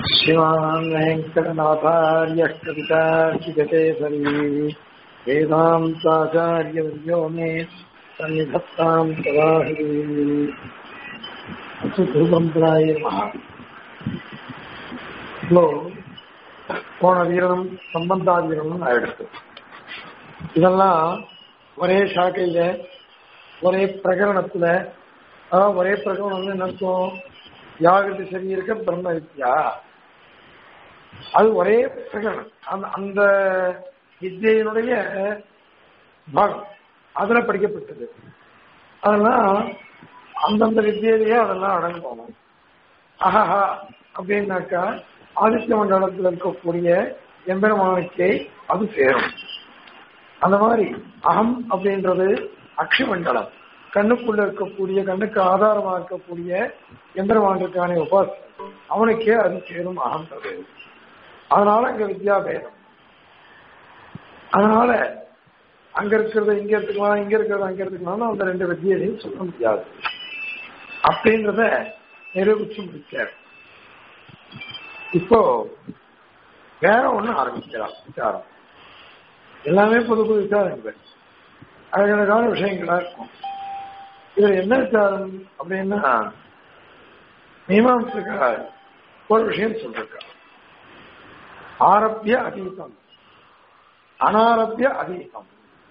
शिवान् वेङ्कटनाथार्यः कवितार्किगतेसरी वेदान्ताचार्यवर्यो मे सन्निधत्ताम् तदाहरि சுத்திருபம்பராய மகா இப்போ போன வீரனும் சம்பந்தாதீரனும் ஆயிடுச்சு இதெல்லாம் ஒரே சாக்கையில ஒரே பிரகரணத்துல அதாவது ஒரே பிரகரணம் வந்து என்ன அர்த்தம் யாகத்து சரி இருக்க பிரம்ம வித்யா அது ஒரே பிரகரணம் அந்த அந்த வித்யினுடைய பாகம் அதுல படிக்கப்பட்டது அதெல்லாம் அந்தந்த வித்தியிலேயே அதெல்லாம் அடங்கணும் அஹஹா அப்படின்னாக்கா ஆதித்ய மண்டலத்தில் இருக்கக்கூடிய எம்பெருமானுக்கே அது சேரும் அந்த மாதிரி அகம் அப்படின்றது அக்ஷி மண்டலம் கண்ணுக்குள்ள இருக்கக்கூடிய கண்ணுக்கு ஆதாரமா இருக்கக்கூடிய எம்பெருமானுக்கான உபாசம் அவனுக்கே அது சேரும் அகம்ன்றது அதனால அங்க வித்யாபேதம் அதனால அங்க இருக்கிறத இங்க எடுத்துக்கலாம் இங்க இருக்கிறத அங்க எடுத்துக்கலாம் அந்த ரெண்டு வித்தியையும் சொல்ல முடியாது அப்படின்றத நிரூபிச்சு முடிச்சார் இப்போ வேற ஒண்ணு ஆரம்பிக்கலாம் விசாரம் எல்லாமே புது புது விசாரங்கள் அழகழகான விஷயங்களா இருக்கும் இதுல என்ன விசாரம் அப்படின்னா மீமாம்சக்கார ஒரு விஷயம் சொல்லிருக்கா ஆரம்பிய அதீதம் அனாரபிய அதீதம்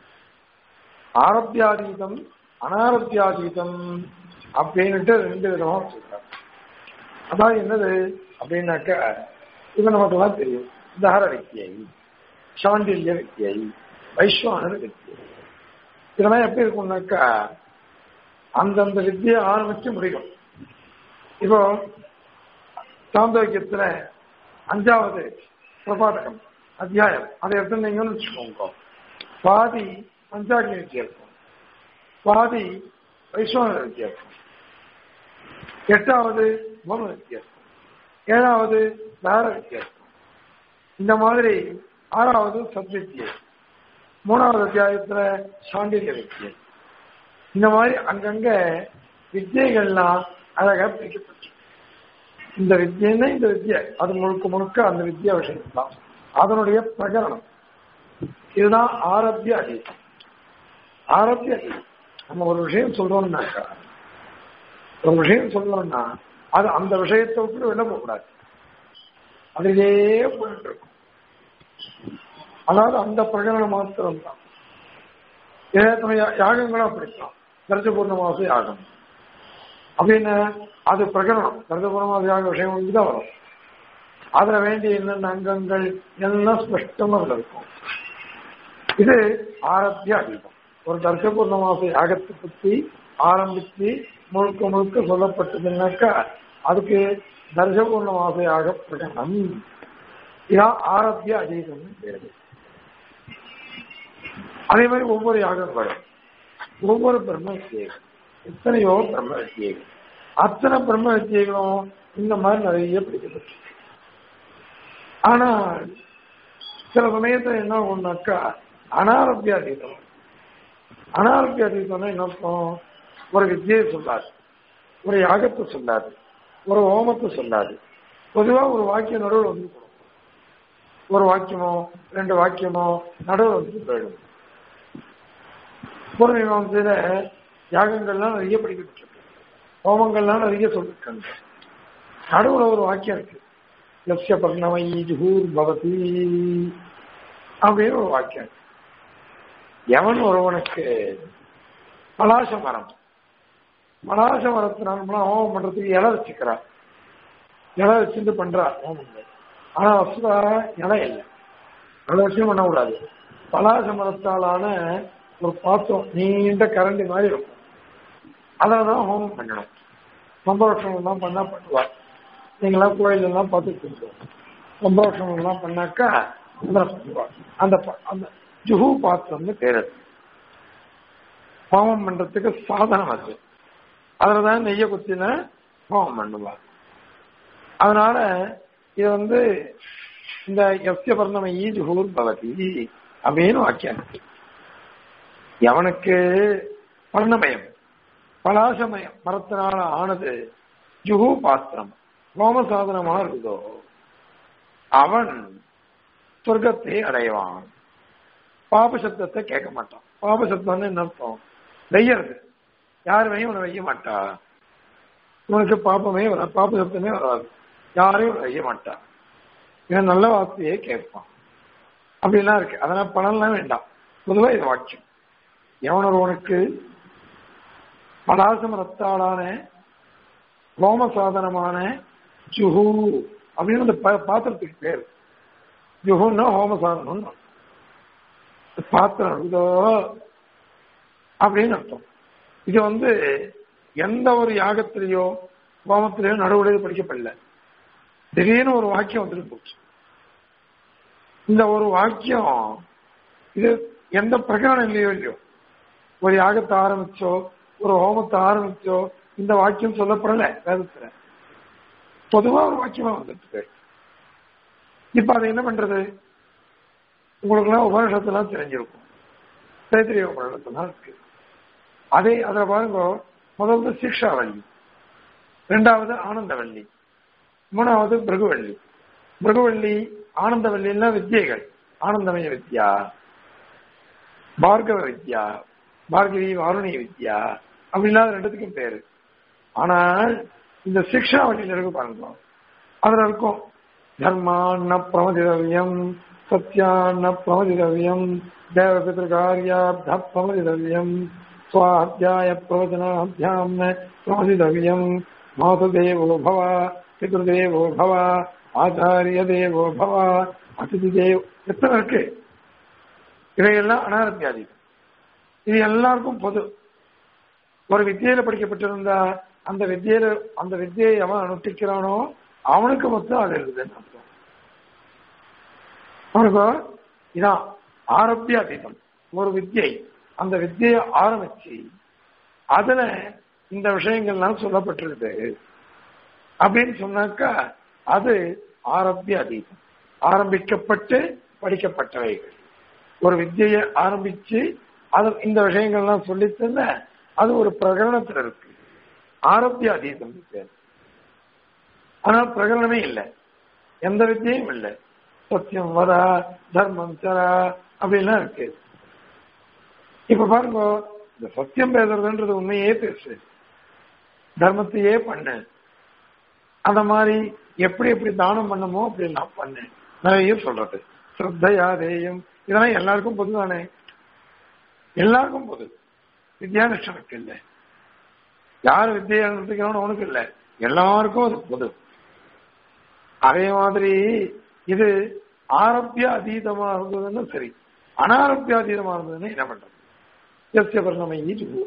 ஆரம்பியாதீதம் அனாரபியாதீதம் அப்படின்னுட்டு ரெண்டு விதமா சொல்றாங்க அதான் என்னது அப்படின்னாக்க இது நமக்கு எல்லாம் தெரியும் தஹர வித்தியை சாண்டில்ய வித்தியை வைஸ்வானர் வித்தியை இதெல்லாம் எப்படி இருக்கும்னாக்கா அந்தந்த வித்தியை ஆரம்பிச்சு முடியும் இப்போ சாந்தோக்கியத்துல அஞ்சாவது பிரபாதகம் அத்தியாயம் அதை எடுத்துனீங்கன்னு வச்சுக்கோங்க பாதி பஞ்சாக்னி வித்தியை இருக்கும் பாதி வைஸ்வன வித்தியாசம் எட்டாவது மோம வித்தியாசம் ஏழாவது தார வித்தியாசம் இந்த மாதிரி ஆறாவது சத்வித்தியை மூணாவது அத்தியாயத்துல சாண்டில்ய வித்தியை இந்த மாதிரி அங்கங்க வித்தியைகள்லாம் அழகா பிரிக்கப்பட்டு இந்த வித்தியன்னா இந்த வித்தியை அது முழுக்க முழுக்க அந்த வித்தியா விஷயம் தான் அதனுடைய பிரகரணம் இதுதான் ஆரம்பிய அதீதம் ஆரம்பிய அதீதம் நம்ம ஒரு விஷயம் சொல்றோம்னாக்கா ஒரு விஷயம் சொல்லணும்னா அது அந்த விஷயத்தை விட்டு வெளில போகக்கூடாது அதிலே போயிட்டு இருக்கும் அதாவது அந்த பிரகடனம் மாத்திரம் தான் யாகங்களும் அப்படித்தான் தர்ஜபூர்ணமாச யாகம் அப்படின்னு அது பிரகடனம் தர்ஜபூர்ணமாச யாக விஷயம் தான் வரும் அதுல வேண்டிய என்னென்ன அங்கங்கள் எல்லாம் ஸ்பஷ்டமா இருக்கும் இது ஆரத்திய அதீதம் ஒரு தர்க்கபூர்ணமாச யாகத்தை பத்தி ஆரம்பித்து முழுக்க முழுக்க சொல்லப்பட்டதுன்னாக்கா அதுக்கு தர்ஷபூர்ணமாச யாக பிரகடனம் இதான் ஆரத்திய அதீதம் பேரு அதே மாதிரி ஒவ்வொரு யாகங்களும் ஒவ்வொரு பிரம்ம வித்தியைகள் எத்தனையோ பிரம்ம வித்தியைகள் அத்தனை பிரம்ம வித்தியைகளும் இந்த மாதிரி நிறைய பிடிக்கப்பட்டு ஆனா சில சமயத்துல என்ன ஒண்ணாக்கா அனாரபிய அதீதம் அனாரபிய அதீதம்னா என்ன அர்த்தம் ஒரு வித்தியை சொல்லாது ஒரு யாகத்தை சொல்லாது ஒரு ஓமத்தை சொல்லாது பொதுவா ஒரு வாக்கியம் நடுவில் வந்து ஒரு வாக்கியமோ ரெண்டு வாக்கியமோ நடுவில் வந்து போயிடும் பூர்வீமாசையில யாகங்கள்லாம் நிறைய படிக்கப்பட்டிருக்கு ஹோமங்கள்லாம் நிறைய சொல்லிருக்காங்க நடுவில் ஒரு வாக்கியம் இருக்கு லட்சிய பர்ணமை ஜுகூர் பவதி அப்படின்னு ஒரு வாக்கியம் எவன் ஒருவனுக்கு பலாச மரம் பலாச மரத்தினால ஹோமம் பண்றதுக்கு இலை வச்சுக்கிறார் இலை வச்சுட்டு பண்றார் ஹோமங்கள் ஆனா வசுதா இலை இல்லை அதை வச்சு பண்ணக்கூடாது பலாச மரத்தாலான ஒரு பாத்திரம் நீண்ட கரண்டி மாதிரி இருக்கும் அதில் தான் ஹோமம் பண்ணணும் சம்பரோஷம் எல்லாம் பண்ணா பண்ணுவார் நீங்களாம் கோயில் எல்லாம் பார்த்துட்டு இருக்கோம் சம்பரோஷம் எல்லாம் பண்ணாக்கா அதில் பண்ணுவார் அந்த அந்த ஜுஹு பாத்திரம்னு பேர் அது ஹோமம் பண்றதுக்கு சாதனம் அது அதில் தான் நெய்ய குத்தின ஹோமம் பண்ணுவார் அதனால இது வந்து இந்த எஸ்ய பர்ணம ஈஜுகூர் பவதி அப்படின்னு வாக்கியம் இருக்கு எவனுக்கு பர்ணமயம் பலாசமயம் மரத்தினால ஆனது ஜுகு பாத்திரம் ஹோம சாதனமா இருக்குதோ அவன் சொர்க்கத்தை அடைவான் பாப சப்தத்தை கேட்க மாட்டான் பாப சப்தம்னு என்ன அர்த்தம் வெய்யறது யாருமே இவனை வெய்ய மாட்டா இவனுக்கு பாப்பமே வராது பாப சப்தமே வராது யாரையும் வெய்ய மாட்டா இவன் நல்ல வார்த்தையே கேட்பான் அப்படிலாம் இருக்கு அதனால பணம்லாம் வேண்டாம் பொதுவா இது வாக்கியம் எவன் ஒருவனுக்கு பலாசம் ரத்தாளான ஹோம சாதனமான ஜுஹு அப்படின்னு அந்த பா- பாத்திரத்துக்கு பேர் ஜுஹுன்னா ஹோம சாதனம் பாத்திரம் இதோ அப்படின்னு அர்த்தம் இது வந்து எந்த ஒரு யாகத்திலேயோ ஹோமத்திலேயோ நடுவுடைய படிக்கப்படல திடீர்னு ஒரு வாக்கியம் வந்துட்டு போச்சு இந்த ஒரு வாக்கியம் இது எந்த பிரகடனம் இல்லையோ இல்லையோ ஒரு யாகத்தை ஆரம்பிச்சோ ஒரு ஹோமத்தை ஆரம்பிச்சோ இந்த வாக்கியம் சொல்லப்படல வேதத்துல பொதுவா ஒரு வாக்கியமா வந்துட்டு இப்ப அதை என்ன பண்றது உங்களுக்குலாம் உபநிஷத்துலாம் தெரிஞ்சிருக்கும் தைத்திரிய உபநிஷத்துலாம் இருக்கு அதே அதுல பாருங்க முதல்ல சிக்ஷாவல்லி ரெண்டாவது ஆனந்தவல்லி மூணாவது பிருகுவள்ளி பிருகுவள்ளி ஆனந்தவல்லின்னா வித்தியைகள் ஆனந்தமய வித்யா பார்கவ வித்யா பார்கவி வாருணி வித்யா அப்படின்னா அது ரெண்டுத்துக்கும் பேரு ஆனால் இந்த சிக்ஷாவல்லியில இருக்கு பாருங்க அதுல இருக்கும் தர்மான்ன பிரமதிரவியம் சத்யான்ன பிரமதிரவியம் தேவபிதிருக்காரியாப்த பிரமதிரவியம் சுவாத்தியாய பிரவச்சனாபியாம் பிரமதிரவியம் மாதுதேவோ பவ பிதృதேவோ பவ ஆச்சாரிய தேவோ பவ அதிதி தேவ் எத்தனை இருக்கு இவையெல்லாம் அனாரத்தியாதி இது எல்லாருக்கும் பொது ஒரு வித்தியில படிக்கப்பட்டிருந்தா அந்த வித்தியில அந்த வித்தியை அவன் அனுஷ்டிக்கிறானோ அவனுக்கு மொத்தம் அது இருக்குதுன்னு அர்த்தம் அவனுக்கு இதான் ஆரம்பிய அதீதம் ஒரு வித்தியை அந்த வித்தியை ஆரம்பிச்சு அதுல இந்த விஷயங்கள்லாம் சொல்லப்பட்டிருக்கு அப்படின்னு சொன்னாக்கா அது ஆரம்பிய அதீதம் ஆரம்பிக்கப்பட்டு படிக்கப்பட்டவைகள் ஒரு வித்தியை ஆரம்பிச்சு அது இந்த விஷயங்கள்லாம் சொல்லித்தந்த அது ஒரு பிரகரணத்துல இருக்கு ஆரம்பிய அதீதம் பேர் ஆனால் பிரகரணமே இல்லை எந்த வித்தியும் இல்லை சத்தியம் வரா தர்மம் சரா அப்படிலாம் இருக்கு இப்ப பாருங்க இந்த சத்தியம் பேசுறதுன்றது உண்மையே பேசு தர்மத்தையே பண்ணு அந்த மாதிரி எப்படி எப்படி தானம் பண்ணமோ அப்படி நான் பண்ணேன் நிறைய சொல்றது ஸ்ரத்தையா தேயம் இதெல்லாம் எல்லாருக்கும் பொதுதானே எல்லாருக்கும் பொது வித்யானுஷ்டனுக்கு இல்லை யார் வித்தியை நடத்திக்கிறான்னு உனக்கு இல்லை எல்லாருக்கும் அது பொது அதே மாதிரி இது ஆரம்பிய அதீதமா இருந்ததுன்னு சரி அனாரம்பிய அதீதமா இருந்ததுன்னு என்ன பண்றது எஸ்ய பரிணமை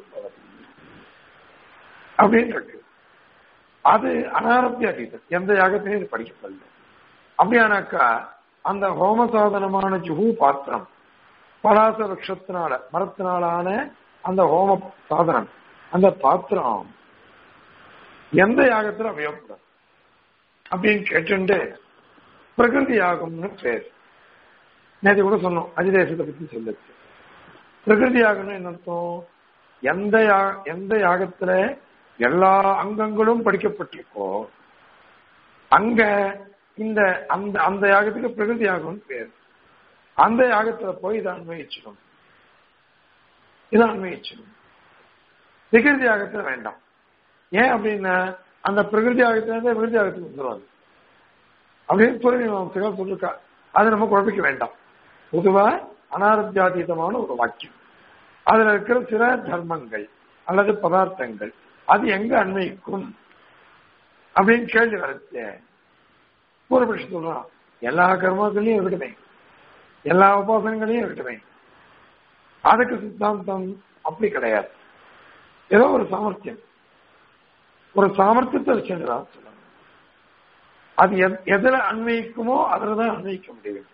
அப்படின்னு இருக்கு அது அனாரம்பிய அதீதம் எந்த யாகத்திலையும் இது படிக்கப்படல அப்படியானாக்கா அந்த ஹோம சாதனமான ஜுஹு பாத்திரம் பலாச விரக்ஷத்தினால மரத்தினாலான அந்த ஹோம சாதனம் அந்த பாத்திரம் எந்த யாகத்துல உபயோகப்படும் அப்படின்னு கேட்டுண்டு பிரகிருதி யாகம்னு பேர் நேற்று கூட சொன்னோம் அஜிதேசத்தை பத்தி சொல்லுச்சு பிரகிருதி யாகம்னு என்ன அர்த்தம் எந்த யா- எந்த யாகத்துல எல்லா அங்கங்களும் படிக்கப்பட்டிருக்கோ அங்க இந்த அந்த அந்த யாகத்துக்கு பிரகிருதி யாகம்னு பேர் அந்த யாகத்துல போய் இதை அன்வயிச்சிடும் இதை அன்வயிச்சிடும் விகிருதி யாகத்துல வேண்டாம் ஏன் அப்படின்னா அந்த பிரகிருதி யாகத்துல இருந்து விகிருதி யாகத்துக்கு வந்துடும் அப்படின்னு பூர்வீமாம்சைகள் சொல்லிருக்கா அதை நம்ம குழப்பிக்க வேண்டாம் பொதுவா அனாரத்தியாதீதமான ஒரு வாக்கியம் அதுல இருக்கிற சில தர்மங்கள் அல்லது பதார்த்தங்கள் அது எங்க அன்வயிக்கும் அப்படின்னு கேள்வி வரச்சு பூர்வபட்சி சொல்றான் எல்லா கர்மாக்களையும் இருக்கட்டுமே எல்லா உபாசனங்களையும் இருக்கட்டுமே அதுக்கு சித்தாந்தம் அப்படி கிடையாது ஏதோ ஒரு சாமர்த்தியம் ஒரு சாமர்த்தியத்தை வச்சுதான் சொல்லணும் அது எத்- எதுல அன்வயிக்குமோ அதுலதான் அன்வயிக்க முடியும்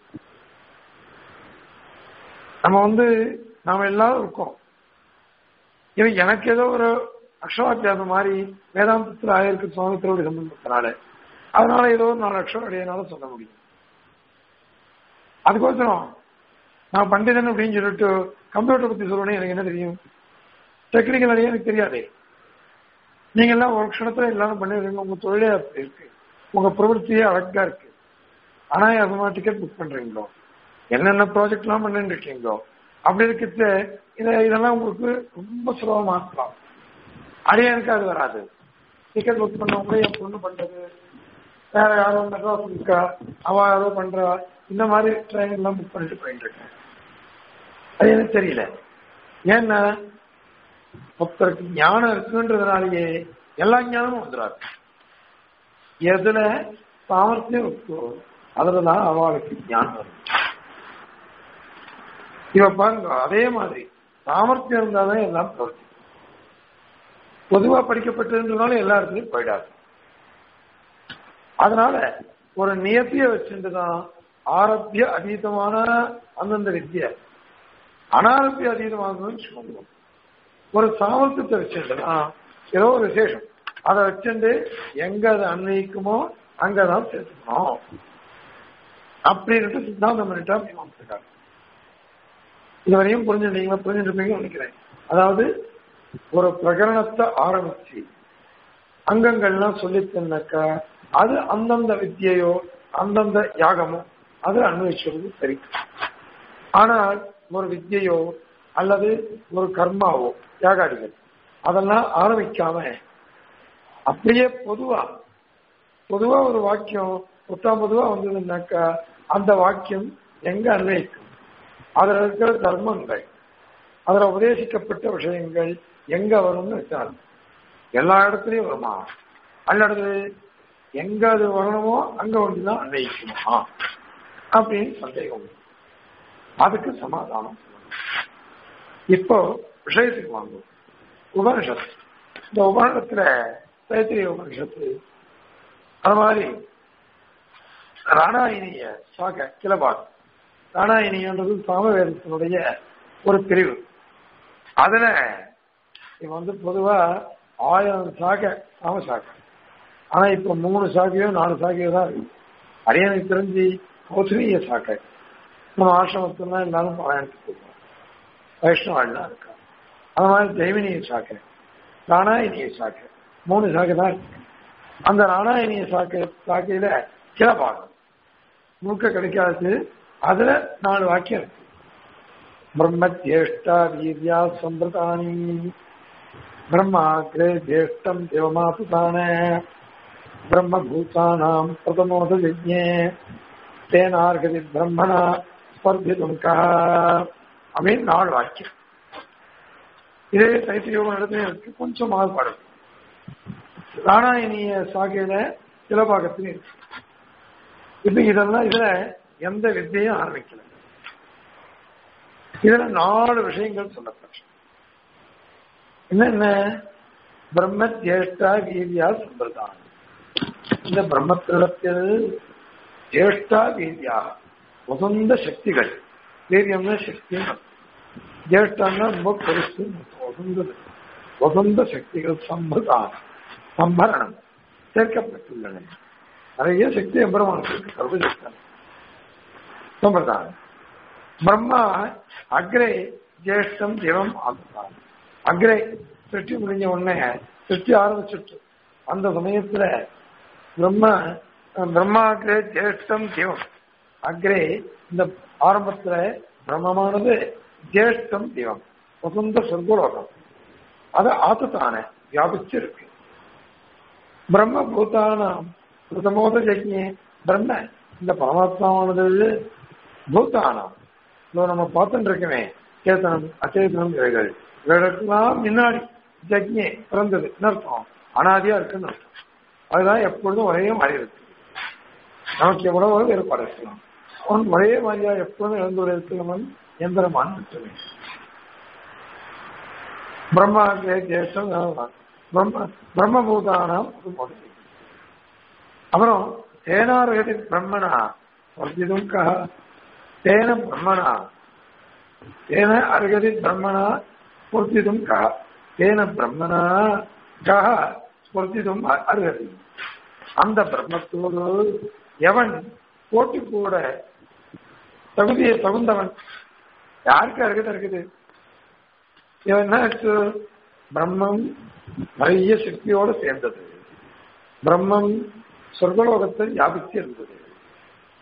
நம்ம வந்து நாம எல்லாரும் இருக்கோம் இது எனக்கு ஏதோ ஒரு அக்ஷராத்தியாசம் மாதிரி வேதாந்தத்தில் ஆயிருக்கு சுவாமி திருவடி சம்பந்தத்தினால அதனால ஏதோ ஒரு நாலு அக்ஷரம் அடையனால சொல்ல முடியும் அதுக்கோசரம் நான் பண்டிதன் அப்படின்னு சொல்லிட்டு கம்ப்யூட்டர் பத்தி சொல்லணும் எனக்கு என்ன தெரியும் டெக்னிக்கல் அடைய எனக்கு தெரியாதே நீங்க எல்லாம் ஒரு க்ஷணத்துல எல்லாரும் பண்ணிடுறீங்க உங்க தொழிலே அப்படி இருக்கு உங்க பிரவൃத்தியே அழகா இருக்கு அனாயாசமா டிக்கெட் புக் பண்றீங்களோ என்னென்ன ப்ராஜெக்ட் எல்லாம் பண்ணிட்டு இருக்கீங்களோ அப்படி இருக்கிறது இத இதெல்லாம் உங்களுக்கு ரொம்ப சுலபமா இருக்கலாம் அடியானுக்கு அது வராது டிக்கெட் புக் பண்ணவங்க என் பொண்ணு பண்றது வேற யாரும் மெட்ராஸ் இருக்கா அவ யாரோ பண்றா இந்த மாதிரி ட்ரெயின் எல்லாம் புக் பண்ணிட்டு போயிட்டு இருக்கேன் அது எனக்கு தெரியல ஏன்னா ஒருத்தருக்கு ஞானம் இருக்குன்றதுனாலயே எல்லா ஞானமும் வந்துடாது எதுல சாமர்த்தியம் இருக்கோ அதுலதான் அவளுக்கு ஞானம் வரும் இவ பாருங்க அதே மாதிரி சாமர்த்தியம் இருந்தாதான் எல்லாம் பிரவர்த்தி பொதுவா படிக்கப்பட்டதுன்றதுனால எல்லா இடத்துலயும் போயிடாது அதனால ஒரு நியத்திய வச்சுட்டுதான் ஆரம்பிய அதீதமான அந்தந்த வித்தியை அனாரம்பிய அதீதமானதுன்னு சொல்லுவோம் ஒரு சாமர்த்தியத்தை வச்சுட்டுதான் ஏதோ ஒரு விசேஷம் அதை வச்சுட்டு எங்க அதை அன்வயிக்குமோ அங்கதான் சேர்த்துக்கணும் அப்படின்ட்டு சித்தாந்தம் பண்ணிட்டா மீமாம்சக்காரர் இதுவரையும் புரிஞ்சுட்டீங்களா புரிஞ்சுட்டு நினைக்கிறேன் அதாவது ஒரு பிரகரணத்தை ஆரம்பிச்சு அங்கங்கள்லாம் சொல்லித்தன்னாக்கா அது அந்தந்த வித்தியையோ அந்தந்த யாகமோ அது அன்வயிச்சுறது சரி ஆனால் ஒரு வித்தியையோ அல்லது ஒரு கர்மாவோ யாகாடிகள் அதெல்லாம் ஆரம்பிக்காம அப்படியே பொதுவா பொதுவா ஒரு வாக்கியம் புத்தாம் பொதுவா வந்ததுன்னாக்கா அந்த வாக்கியம் எங்க அன்வயிக்கும் அதுல இருக்கிற தர்மங்கள் அதுல உபதேசிக்கப்பட்ட விஷயங்கள் எங்க வரும்னு விசாரம் எல்லா இடத்துலயும் வருமா அல்லது எங்க அது வரணுமோ அங்க ஒன்றுதான் அன்வயிக்குமா அப்படின்னு சந்தேகம் அதுக்கு சமாதானம் இப்போ விஷயத்துக்கு வாங்கும் உபனிஷத் இந்த உபனிஷத்துல தைத்திரிய உபனிஷத்து அது மாதிரி ராணாயினிய சாக கிளபாக் ராணாயினின்றது சாமவேதத்தினுடைய ஒரு பிரிவு அதுல இவன் வந்து பொதுவா ஆயிரம் சாக சாம சாக்கை ஆனா இப்ப மூணு சாக்கையோ நாலு சாக்கையோ தான் இருக்கு அரியனுக்கு தெரிஞ்சு கௌசலிய சாக்கை நம்ம ஆசிரமத்துல எல்லாரும் பாராயணத்துக்கு போவோம் வைஷ்ணவாள்லாம் இருக்கா அது மாதிரி ஜெய்மினிய சாக்கை ராணாயினிய சாக்கை மூணு சாக்கை தான் இருக்கு அந்த ராணாயினிய சாக்கை சாக்கையில கிள பாகம் மூக்க கிடைக்காது அதுல நாலு வாக்கியம் இருக்கு பிரம்ம ஜேஷ்டா வீரியா சம்பிரதானி பிரம்மாக்ரே ஜேஷ்டம் தேவமாசுதான பிரம்மபூதானாம் பிரதமோத யஜ்ஞே தேனார்கதி பிரம்மணா ஸ்பர்திதும் கா அப்படின்னு நாலு வாக்கியம் இதே தைத்தியோகம் இடத்துல இருக்கு கொஞ்சம் மாறுபாடு ராணாயணிய சாகையில சிலபாகத்திலும் இருக்கு இப்ப இதெல்லாம் இதுல எந்த வித்தையும் ஆரம்பிக்கல இதுல நாலு விஷயங்கள் சொல்லப்பட்டு என்னென்ன பிரம்ம ஜேஷ்டா வீரியா சம்பிரதானம் இந்த பிரம்மத்திடத்தில் ஜேஷ்டா வீரியா உகந்த சக்திகள் வீரியம்னா சக்தி ஜேஷ்டான்னா ரொம்ப பெருசு உகந்தது உகந்த சக்திகள் சம்பிரதானம் சம்பரணம் சேர்க்கப்பட்டுள்ளன நிறைய சக்தி எம்பெருமானுக்கு சர்வசக்தன் சம்பிரதானம் பிரம்மா அக்ரே ஜேஷ்டம் திவம் ஆகுதான் அக்ரே சிருஷ்டி முடிஞ்ச உடனே சிருஷ்டி ஆரம்பிச்சிட்டு அந்த சமயத்துல பிரம்ம பிரம்மாக்ரே ஜேஷ்டம் திவம் அக்ரே இந்த ஆரம்பத்துல பிரம்மமானது ஜேஷ்டம் திவம் வசந்த சொர்க்கலோகம் அது ஆத்துத்தானே வியாபிச்சிருக்கு பிரம்ம பூதானாம் பிரதமோத ஜெக்ஞே பிரம்ம இந்த பரமாத்மாவானது பூதானாம் இதோ நம்ம பார்த்துட்டு இருக்கவே சேத்தனம் அச்சேதனம் இவைகள் இவைகளுக்கெல்லாம் முன்னாடி ஜக்ஞே பிறந்தது அர்த்தம் அனாதியா இருக்குன்னு அர்த்தம் அதுதான் எப்பொழுதும் ஒரே மாதிரி இருக்கு நமக்கு எவ்வளவு வேறுபாடு இருக்கலாம் அவன் ஒரே மாதிரியா எப்பொழுதும் இழந்து இருக்கிறவன் எந்திரமான மட்டுமே பிரம்மா ஜேஷ்டம் பிரம்ம பிரம்மபூதானாம் அப்புறம் தேனார்கதி பிரம்மனா வர்த்திதும் கஹ தேன பிரம்மனா தேன அர்கதி பிரம்மனா ஸ்புர்த்திதும் கஹ தேன பிரம்மனா கஹ ஸ்புர்த்திதும் அர்கதி அந்த பிரம்மத்தோடு எவன் போட்டி கூட தகுதியை தகுந்தவன் யாருக்கு அருகதை இருக்குது இவன் என்ன ஆச்சு பிரம்மம் நிறைய சக்தியோடு சேர்ந்தது பிரம்மம் சொர்க்கலோகத்தை வியாபித்து இருந்தது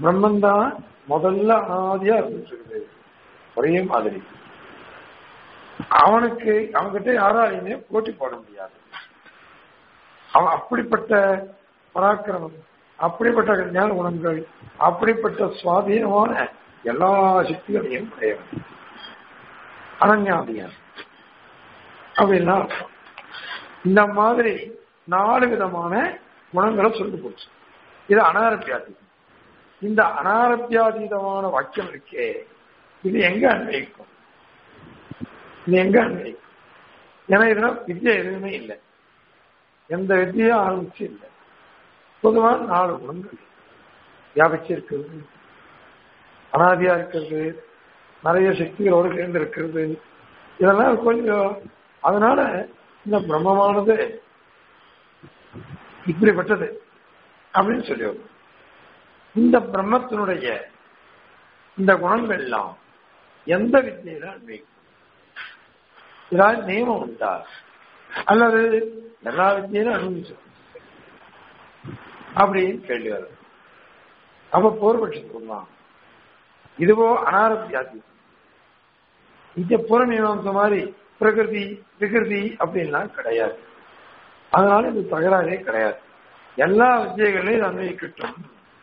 பிரம்மன் தான் முதல்ல ஆதியா இருந்துட்டு இருக்குது ஒரே மாதிரி அவனுக்கு அவன்கிட்ட யாராலையுமே போட்டி போட முடியாது அவன் அப்படிப்பட்ட பராக்கிரமம் அப்படிப்பட்ட ஞான குணங்கள் அப்படிப்பட்ட சுவாதீனமான எல்லா சக்திகளையும் உடையவன் அனஞ்ஞாதியன் அப்படின்னா அர்த்தம். இந்த மாதிரி நாலு விதமான குணங்களை சொல்லி போச்சு இது அனாரப்பியாதி இந்த அனாரப்பியாதீதமான வாக்கியம் இருக்கே இது எங்க அன்வயிக்கும் இது எங்க அன்வயிக்கும் ஏன்னா இதுல வித்யா எதுவுமே இல்லை எந்த வித்தியும் ஆரம்பிச்சு இல்லை பொதுவா நாலு குணங்கள் வியாபிச்சு இருக்கிறது அனாதியா இருக்கிறது நிறைய சக்திகளோடு சேர்ந்து இருக்கிறது இதெல்லாம் கொஞ்சம் அதனால இந்த பிரம்மமானது இப்படிப்பட்டது அப்படின்னு சொல்லி வரும். இந்த பிரம்மத்தினுடைய இந்த குணங்கள் எல்லாம் எந்த வித்தியில அன்வைக்கும் ஏதாவது நியமம் உண்டா அல்லது எல்லா வித்தியிலும் அனுபவிச்சு அப்படின்னு கேள்வி வருது அப்ப போர்பட்சம் சொல்லலாம் இதுவோ அனாரத்தியாதி இங்க புறமீமாம்ச மாதிரி பிரகிருதி விகிருதி அப்படின்லாம் கிடையாது அதனால இது தகராறே கிடையாது எல்லா வித்தியைகளையும் இது அன்வயிக்கட்டும்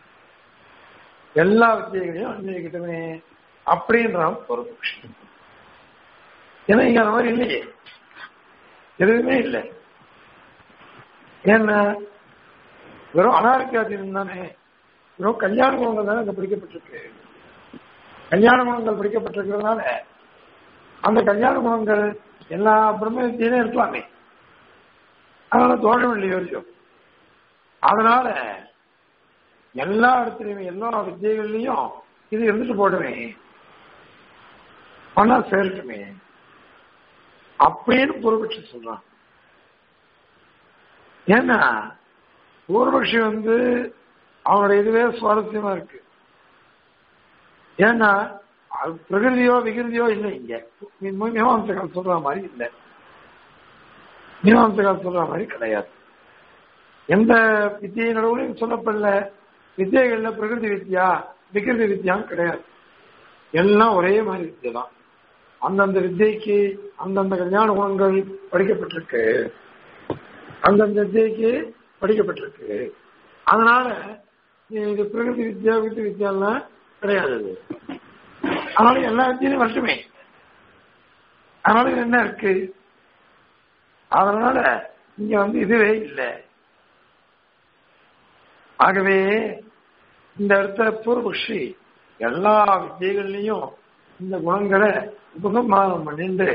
எல்லா வித்தியைகளையும் அன்வயிக்கட்டுமே அப்படின்றான் பொறுப்பு ஏன்னா இங்க அந்த மாதிரி இல்லையே எதுவுமே இல்லை ஏன்னா வெறும் அனாரோக்கியாதீனம் தானே வெறும் கல்யாண குணங்கள் தானே அங்க பிடிக்கப்பட்டிருக்கு கல்யாண குணங்கள் பிடிக்கப்பட்டிருக்கிறதுனால அந்த கல்யாண குணங்கள் எல்லா பிரம்ம வித்தியிலும் இருக்கலாமே அதனால தோஷம் இல்லையோ இல்லையோ அதனால எல்லா இடத்துலயுமே எல்லா வித்தியகள்லயும் இது இருந்துட்டு போடுமே ஒன்னா சேரட்டுமே அப்படின்னு பூர்வபட்சி சொல்றான் ஏன்னா பூர்வபட்சி வந்து அவனுடைய இதுவே சுவாரஸ்யமா இருக்கு ஏன்னா அது பிரகிருதியோ விகிருதியோ இல்லை இங்க மீமாம்சகால் சொல்ற மாதிரி இல்லை மீமாம்சகால் சொல்ற மாதிரி கிடையாது எந்த வித்தியை நடுவுலையும் சொல்லப்படல வித்தியைகள்ல பிரகிருதி வித்யா விகிருதி வித்யான்னு கிடையாது எல்லாம் ஒரே மாதிரி வித்தியை தான் அந்தந்த வித்தியைக்கு அந்தந்த கல்யாண குணங்கள் படிக்கப்பட்டிருக்கு அந்தந்த வித்தியைக்கு படிக்கப்பட்டிருக்கு அதனால இது பிரகிருதி வித்யா வித்து வித்யாலாம் கிடையாது அது. அதனால எல்லா வித்தியிலும் வரட்டுமே அதனால இது என்ன இருக்கு அதனால இங்க வந்து இதுவே இல்லை ஆகவே இந்த இடத்துல பூர்வபக்ஷி எல்லா வித்தியகள்லையும் இந்த குணங்களை உபகமானம் பண்ணிட்டு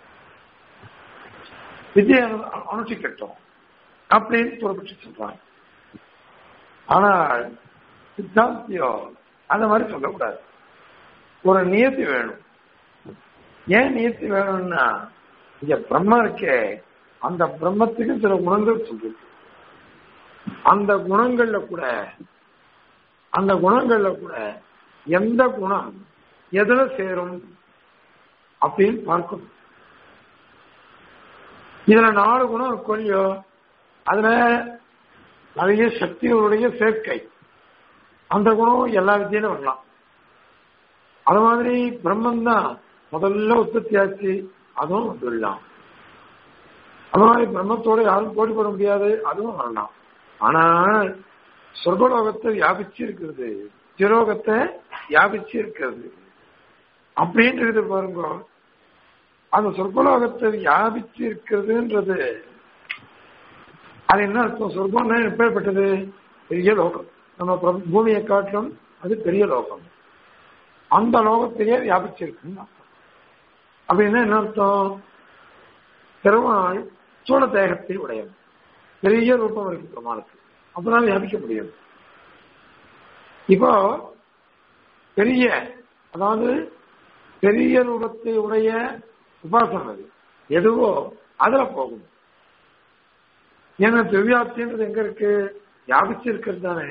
வித்தியை அனு- அனுஷ்டிக்கட்டும் அப்படின்னு பூர்வபக்ஷி சொல்றாங்க ஆனால் சித்தாந்தியோ அந்த மாதிரி சொல்லக்கூடாது ஒரு நியத்தி வேணும் ஏன் நியத்தி வேணும்னா இங்க பிரம்மம் இருக்கே அந்த பிரம்மத்துக்கு சில குணங்கள் சொல்லிருக்கு அந்த குணங்கள்ல கூட அந்த குணங்கள்ல கூட எந்த குணம் எதுல சேரும் அப்படின்னு பார்க்கணும் இதுல நாலு குணம் இருக்கும் இல்லையோ அதுல நிறைய சக்திகளுடைய சேர்க்கை அந்த குணம் எல்லா வித்தியிலும் வரலாம் அது மாதிரி பிரம்மன் தான் முதல்ல உற்பத்தி ஆச்சு அதுவும் வந்துடலாம் அது மாதிரி பிரம்மத்தோட யாரும் போட்டி போட முடியாது அதுவும் வரலாம் ஆனால் சொர்க்கலோகத்தை வியாபிச்சு இருக்கிறது திரோகத்தை வியாபிச்சு இருக்கிறது அப்படின்றது பாருங்க அந்த சொர்க்கலோகத்தை வியாபிச்சு இருக்கிறதுன்றது அது என்ன அர்த்தம் சொர்க்கம்னா எப்பேற்பட்டது பெரிய லோகம் நம்ம பிர- பூமியை காட்டிலும் அது பெரிய லோகம் அந்த லோகத்தையே வியாபிச்சிருக்குன்னு அர்த்தம் அப்படின்னா என்ன அர்த்தம் பெருமாள் சூழ தேகத்தை உடையவன் பெரிய ரூபம் இருக்கு பெருமாளுக்கு அப்பதான் வியாபிக்க முடியும் இப்போ பெரிய அதாவது பெரிய ரூபத்தை உடைய உபாசனம் அது எதுவோ அதுல போகும் ஏன்னா திவ்யாப்தின்றது எங்க இருக்கு வியாபிச்சு இருக்கிறது தானே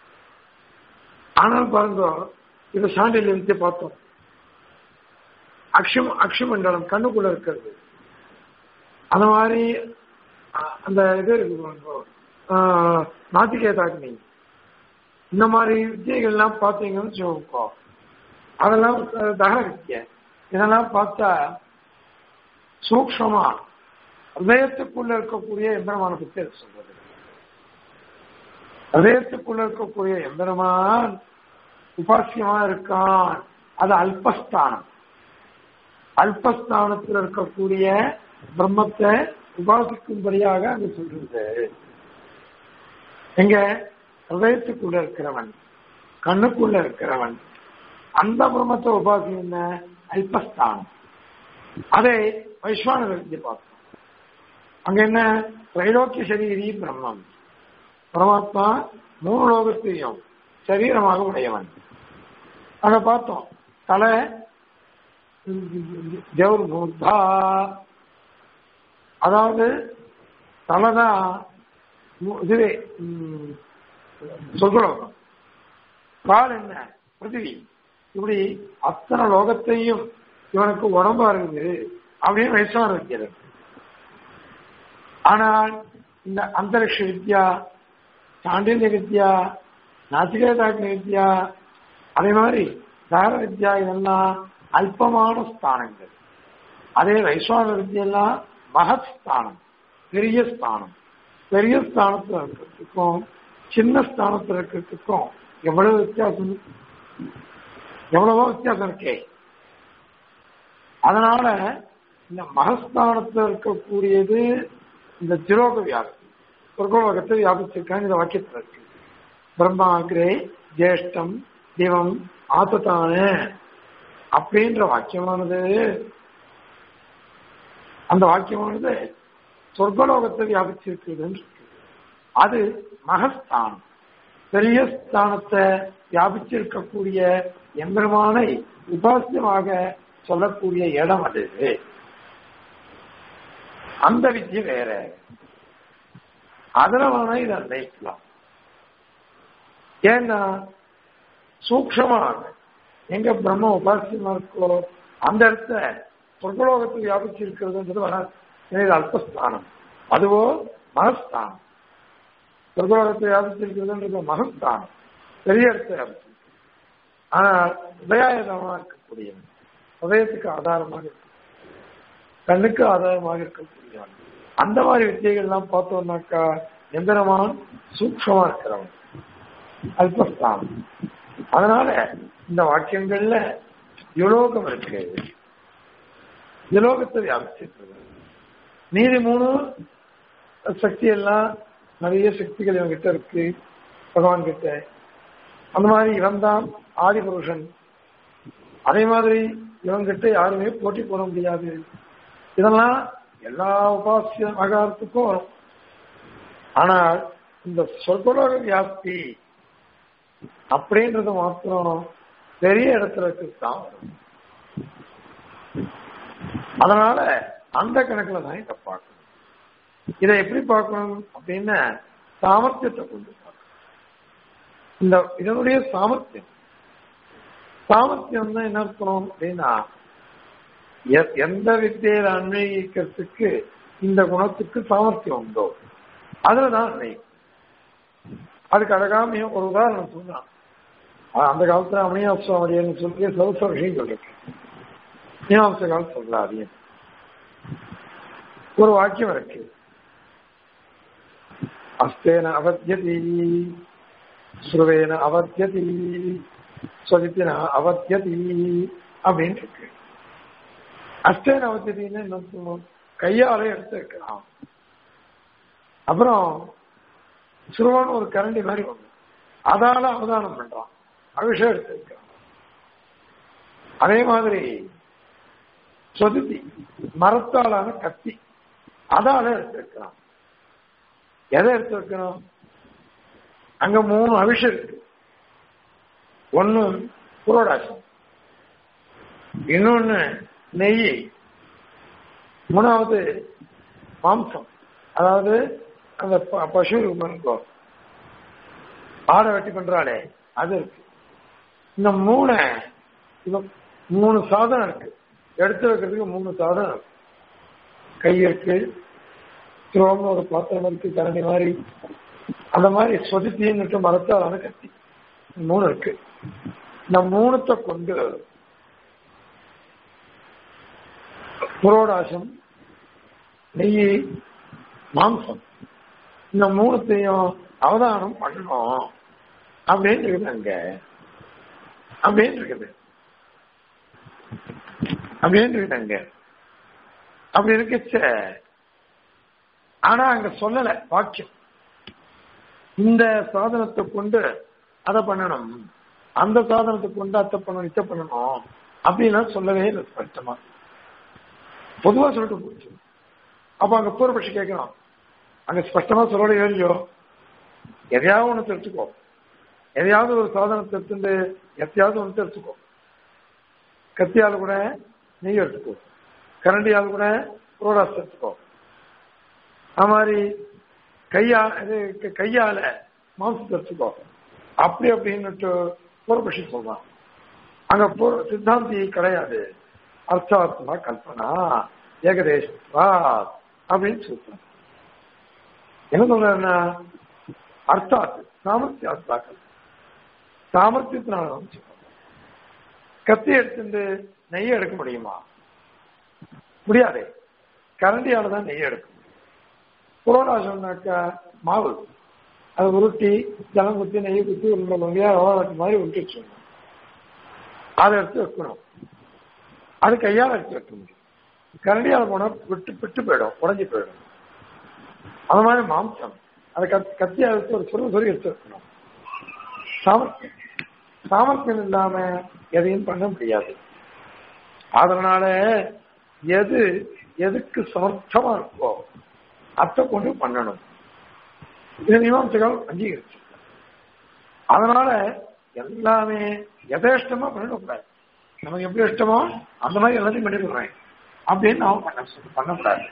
ஆனால் பாருங்க இதை சாண்டில் வித்தியை பார்த்தோம் அக்ஷம் அக்ஷமண்டலம் கண்ணுக்குள்ள இருக்கிறது அந்த மாதிரி அ- அந்த இது இருக்கு பாருங்க ஆஹ், நாத்திகேதாக்னி இந்த மாதிரி வித்தியைகள்லாம் பார்த்தீங்கன்னு வச்சுக்கோ அதெல்லாம் அஹ், தகன வித்தியை இதெல்லாம் பார்த்தா சூக்ஷமா ஹதயத்துக்குள்ள இருக்கக்கூடிய எம்பெருமான பத்தி அது சொல்றது ஹதயத்துக்குள்ள இருக்கக்கூடிய எம்பெருமான் உபாசியமா இருக்கான் அது அல்பஸ்தானம் அல்பஸ்தானத்தில் இருக்கக்கூடிய பிரம்மத்தை உபாசிக்கும்படியாக அங்க சொல்றது எங்க ஹதயத்துக்குள்ள இருக்கிறவன் கண்ணுக்குள்ள இருக்கிறவன் அந்த பிரம்மத்தை உபாசி என்ன அல்பஸ்தானம் அதை வைஸ்வான விருத்தி பார்த்தோம் அங்க என்ன திரைலோக்கிய சரீரி பிரம்மம் பரமாத்மா மூணு லோகத்தையும் சரீரமாக உடையவன் அங்க பார்த்தோம் தலை தேவர் மூர்த்தா அதாவது தலைதான் மு- இதுவே ம், சொர்க்கலோகம் கால் என்ன பிருத்திவி இப்படி அத்தனை லோகத்தையும் இவனுக்கு உடம்பா இருக்குது அப்படின்னு வைஷ்ணவர் வைக்கிறது ஆனால் இந்த அந்தரிக்ஷ வித்யா சாண்டில்ய வித்யா நாசிகேதாக்னி வித்யா அதே மாதிரி தார வித்யா இதெல்லாம் அல்பமான ஸ்தானங்கள் அதே வைஸ்வான வித்யெல்லாம் மகத் ஸ்தானம் பெரிய ஸ்தானம் பெரிய ஸ்தானத்தில் இருக்கிறதுக்கும் சின்ன ஸ்தானத்தில் இருக்கிறதுக்கும் எவ்வளவு வித்தியாசம் எவ்வளவோ வித்தியாசம் இருக்கே அதனால இந்த மகஸ்தானத்தில் இருக்கக்கூடியது இந்த திரோக வியாபி சொர்க்கலோகத்தை வியாபிச்சிருக்காங்க இந்த வாக்கியத்தில் இருக்கு பிரம்மாகிரே ஜேஷ்டம் திவம் ஆத்தத்தான அப்படின்ற வாக்கியமானது அந்த வாக்கியமானது சொர்க்கலோகத்தை வியாபிச்சிருக்குதுன்னு இருக்கு அது மகஸ்தானம் பெரிய ஸ்தானத்தை வியாபிச்சிருக்கக்கூடிய எம்பெருமானை உபாசியமாக சொல்லக்கூடிய இடம் அது அந்த வித்தியை வேற அதுல வேணா இதை அன்வைக்கலாம் ஏன்னா சூக்ஷமாக எங்க பிரம்ம உபாசியமா இருக்கோ அந்த இடத்த சொர்க்கலோகத்தை வியாபிச்சு இருக்கிறதுன்றது வராது ஏன்னா இது அல்பஸ்தானம் அதுவோ மகஸ்தானம் சொர்க்கலோகத்தை வியாபிச்சு இருக்கிறதுன்றது மகஸ்தானம் பெரிய இடத்தை வியாபிச்சு ஆனால் உதயாயுதமாக இருக்கக்கூடியவன் உதயத்துக்கு ஆதாரமாக இருக்கு கண்ணுக்கு ஆதாரமாக இருக்கக்கூடியவன் அந்த மாதிரி வித்தியைகள்லாம் பார்த்தோம்னாக்கா எந்திரமான் சூக்ஷமா இருக்கிறவன் அல்பஸ்தானம் அதனால இந்த வாக்கியங்கள்ல யுலோகம் இருக்கு யுலோகத்தை வியாபிச்சிருக்கிறது மீதி மூணு சக்தி எல்லாம் நிறைய சக்திகள் இவங்கிட்ட இருக்கு பகவான் கிட்ட அந்த மாதிரி இவன் தான் ஆதி புருஷன் அதே மாதிரி இவங்கிட்ட யாருமே போட்டி போட முடியாது இதெல்லாம் எல்லா உபாசிய ஆகாரத்துக்கும் வரும் ஆனால் இந்த சொர்க்கலோக வியாப்தி அப்படின்றது மாத்திரம் பெரிய இடத்துல தான் வரும் அதனால அந்த கணக்குல தான் இதை பார்க்கணும் இதை எப்படி பார்க்கணும் அப்படின்னா சாமர்த்தியத்தை கொண்டு பார்க்கணும் இந்த இதனுடைய சாமர்த்தியம் சாமர்த்தியம் தான் என்ன அர்த்தம் அப்படின்னா எ- எந்த வித்தியில அன்வயிக்கிறதுக்கு இந்த குணத்துக்கு சாமர்த்தியம் உண்டோ அதுலதான் அன்வயிக்கும் அதுக்கு அழகாம ஒரு உதாரணம் சொன்னான் அஹ் அந்த காலத்துல அமனியாசுவாமியன்னு சொல்லி சௌச விஷயம் சொல்லிருக்கேன் மீனாம்ச காலம் சொல்ல அதையும் ஒரு வாக்கியம் இருக்கு அஸ்தேன அவத்தியதி சுருவேன அவத்தியதி சொலித்தின அவத்தியதி அப்படின்னு இருக்கு அஸ்தேன அவத்தியதின்னு என்ன சொல்லுவோம் கையால எடுத்து வைக்கலாம் அப்புறம் சுருவான ஒரு கரண்டி மாதிரி ஒண்ணு அதால அவதானம் பண்றான் அபிஷேகம் எடுத்து வைக்கிறான் அதே மாதிரி சொதுத்தி மரத்தாலான கத்தி அதால எடுத்து வைக்கிறான் எதை எடுத்து வைக்கணும் அங்க மூணு அபிஷேகம் இருக்கு ஒன்னு புரோடாசம் இன்னொன்னு நெய் மூணாவது மாம்சம் அதாவது அந்த ப- பசு இருக்கோ ஆடை வெட்டி பண்றாளே அது இருக்கு இந்த மூணு இந்த மூணு சாதனம் இருக்கு எடுத்து வைக்கிறதுக்கு மூணு சாதனம் இருக்கு கை இருக்கு துரோகம் ஒரு பாத்திரம் இருக்கு கரண்டி மாதிரி அந்த மாதிரி சொதுத்தின்னு மரத்தாலான கத்தி மூணு இருக்கு இந்த மூணுத்தை கொண்டு புரோடாசம் நெய் மாம்சம் இந்த மூணுத்தையும் அவதானம் பண்ணணும் அப்படின்னு இருக்குது அங்க அப்படின்னு இருக்குது அப்படின்னு இருக்குது அங்க அப்படி இருக்குச்ச ஆனா அங்க சொல்லல வாக்கியம் இந்த சாதனத்தை கொண்டு அதை பண்ணணும் அந்த சாதனத்தை கொண்டு அதை பண்ணணும் இதை பண்ணணும் அப்படின்லாம் சொல்லவே இல்லை ஸ்பஷ்டமா பொதுவா சொல்லிட்டு போச்சு அப்ப அங்க பூர்வபட்சி கேட்கணும் அங்க ஸ்பஷ்டமா சொல்லோட எழுதியோ எதையாவது ஒண்ணு தெரிச்சுக்கோ எதையாவது ஒரு சாதனத்தை எடுத்துட்டு எத்தையாவது ஒன்று தெரிச்சுக்கோ கத்தியால கூட நெய் எடுத்துக்கோ கரண்டியால கூட புரோடாஸ் எடுத்துக்கோ அது மாதிரி கையா இது க- கையால மாம்சத்தை எடுத்துக்கோ அப்படி அப்படின்னுட்டு பூர்வபட்சி சொல்றான் அங்க பூர்வ சித்தாந்தி கிடையாது அர்த்தாத்மா கல்பனா ஏகதேசா அப்படின்னு சொல்றான் என்ன சொல்றேன்னா அர்த்தாத் சாமர்த்தியாத்மாக்கள் சாமர்த்தியத்தினால வந்து சொல்றான். கத்தி எடுத்துட்டு நெய்யை எடுக்க முடியுமா முடியாது கரண்டியால தான் நெய் எடுக்க முடியும் புரோடா சொன்னாக்கா மாவு அதை உருட்டி ஜலம் குத்தி நெய் குத்தி உருண்டை உருண்டையா ரவாட்டி மாதிரி உருட்டி வச்சுக்கணும் அதை எடுத்து வைக்கணும் அது கையால் எடுத்து வைக்க முடியும் கரண்டியால் போனா விட்டு விட்டு போயிடும் உடஞ்சி போயிடும் அந்த மாதிரி மாம்சம் அதை கத் கத்தியா எடுத்து ஒரு சொரு சொறி எடுத்து வைக்கணும் சாமர்த்தியம் சாமர்த்தியம் இல்லாம எதையும் பண்ண முடியாது அதனால எது எதுக்கு சமர்த்தமா இருக்கோ அதை கொண்டு பண்ணணும் இது மீமாம்சைகள் அங்கீகரிச்சு அதனால எல்லாமே எதேஷ்டமா பண்ணிடக்கூடாது நமக்கு எப்படி இஷ்டமோ அந்த மாதிரி எல்லாத்தையும் பண்ணிடுறேன் அப்படின்னு நாம பண்ண சொல்ல- பண்ணக்கூடாது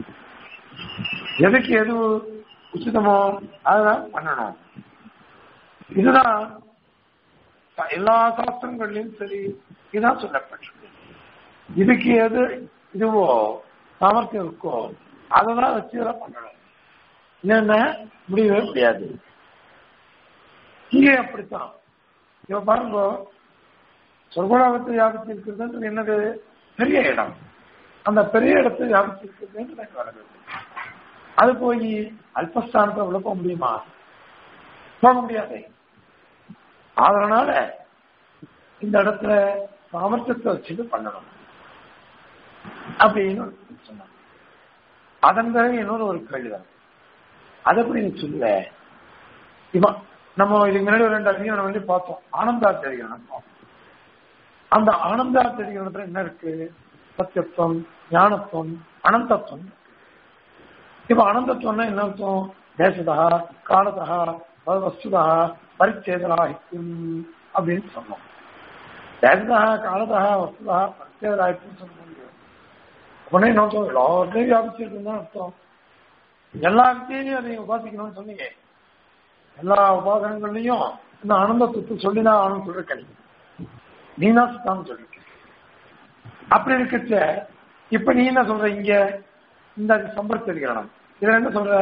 எதுக்கு எது உச்சிதமோ அதுதான் பண்ணணும் இதுதான் எல்லா சாஸ்திரங்கள்லயும் சரி இதுதான் சொல்லப்பட்டிருக்கு இதுக்கு எது இதுவோ சாமர்த்தியம் இருக்கோ அதெல்லாம் வச்சு இதெல்லாம் பண்ணணும் இல்லைன்னா முடியவே முடியாது இங்கே அப்படித்தான் இப்ப பாருங்க சொர்க்கலாபத்தை வியாபித்து இருக்கிறதுன்றது என்னது பெரிய இடம் அந்த பெரிய இடத்தை வியாபித்து இருக்கிறது எனக்கு வருது அது போய் அல்பஸ்தானத்தை உள்ள போக முடியுமா போக முடியாது அதனால இந்த இடத்துல சாமர்த்தியத்தை வச்சுட்டு பண்ணணும் அப்படின்னு சொன்னாங்க அதன் பிறகு இன்னொரு ஒரு கேள்விதான் அதை எப்படி நீ சொல்லுவ இவன் நம்ம இதுக்கு முன்னாடி ஒரு ரெண்டு அதிகம் வந்து பார்த்தோம் ஆனந்தாச்சரியம் பார்த்தோம் அந்த ஆனந்தாச்சரியம் என்ன இருக்கு சத்தியத்துவம் ஞானத்துவம் அனந்தத்துவம் இப்ப அனந்தத்துவம்னா என்ன அர்த்தம் தேசதா காலதா வஸ்துதா பரிச்சேதராகிக்கும் அப்படின்னு சொன்னோம் தேசதா காலதா வஸ்துதா பரிச்சேதராகிக்கும் சொல்ல முடியும் உடனே என்ன அர்த்தம் எல்லாத்தையும் வியாபிச்சிருக்குன்னு தான் அர்த்தம் எல்லா வித்தியிலையும் அதை நீங்க உபாசிக்கணும்னு சொன்னீங்க எல்லா உபாசனங்கள்லையும் இந்த ஆனந்தத்துக்கு சொல்லிதான் ஆனந்தம் சொல்லிருக்க நீ நீ தான் சுத்தான்னு சொல்லிருக்க அப்படி இருக்கச்ச இப்ப நீ என்ன சொல்ற இங்க இந்த சம்பர்த்திருக்கிறோம் இதுல என்ன சொல்ற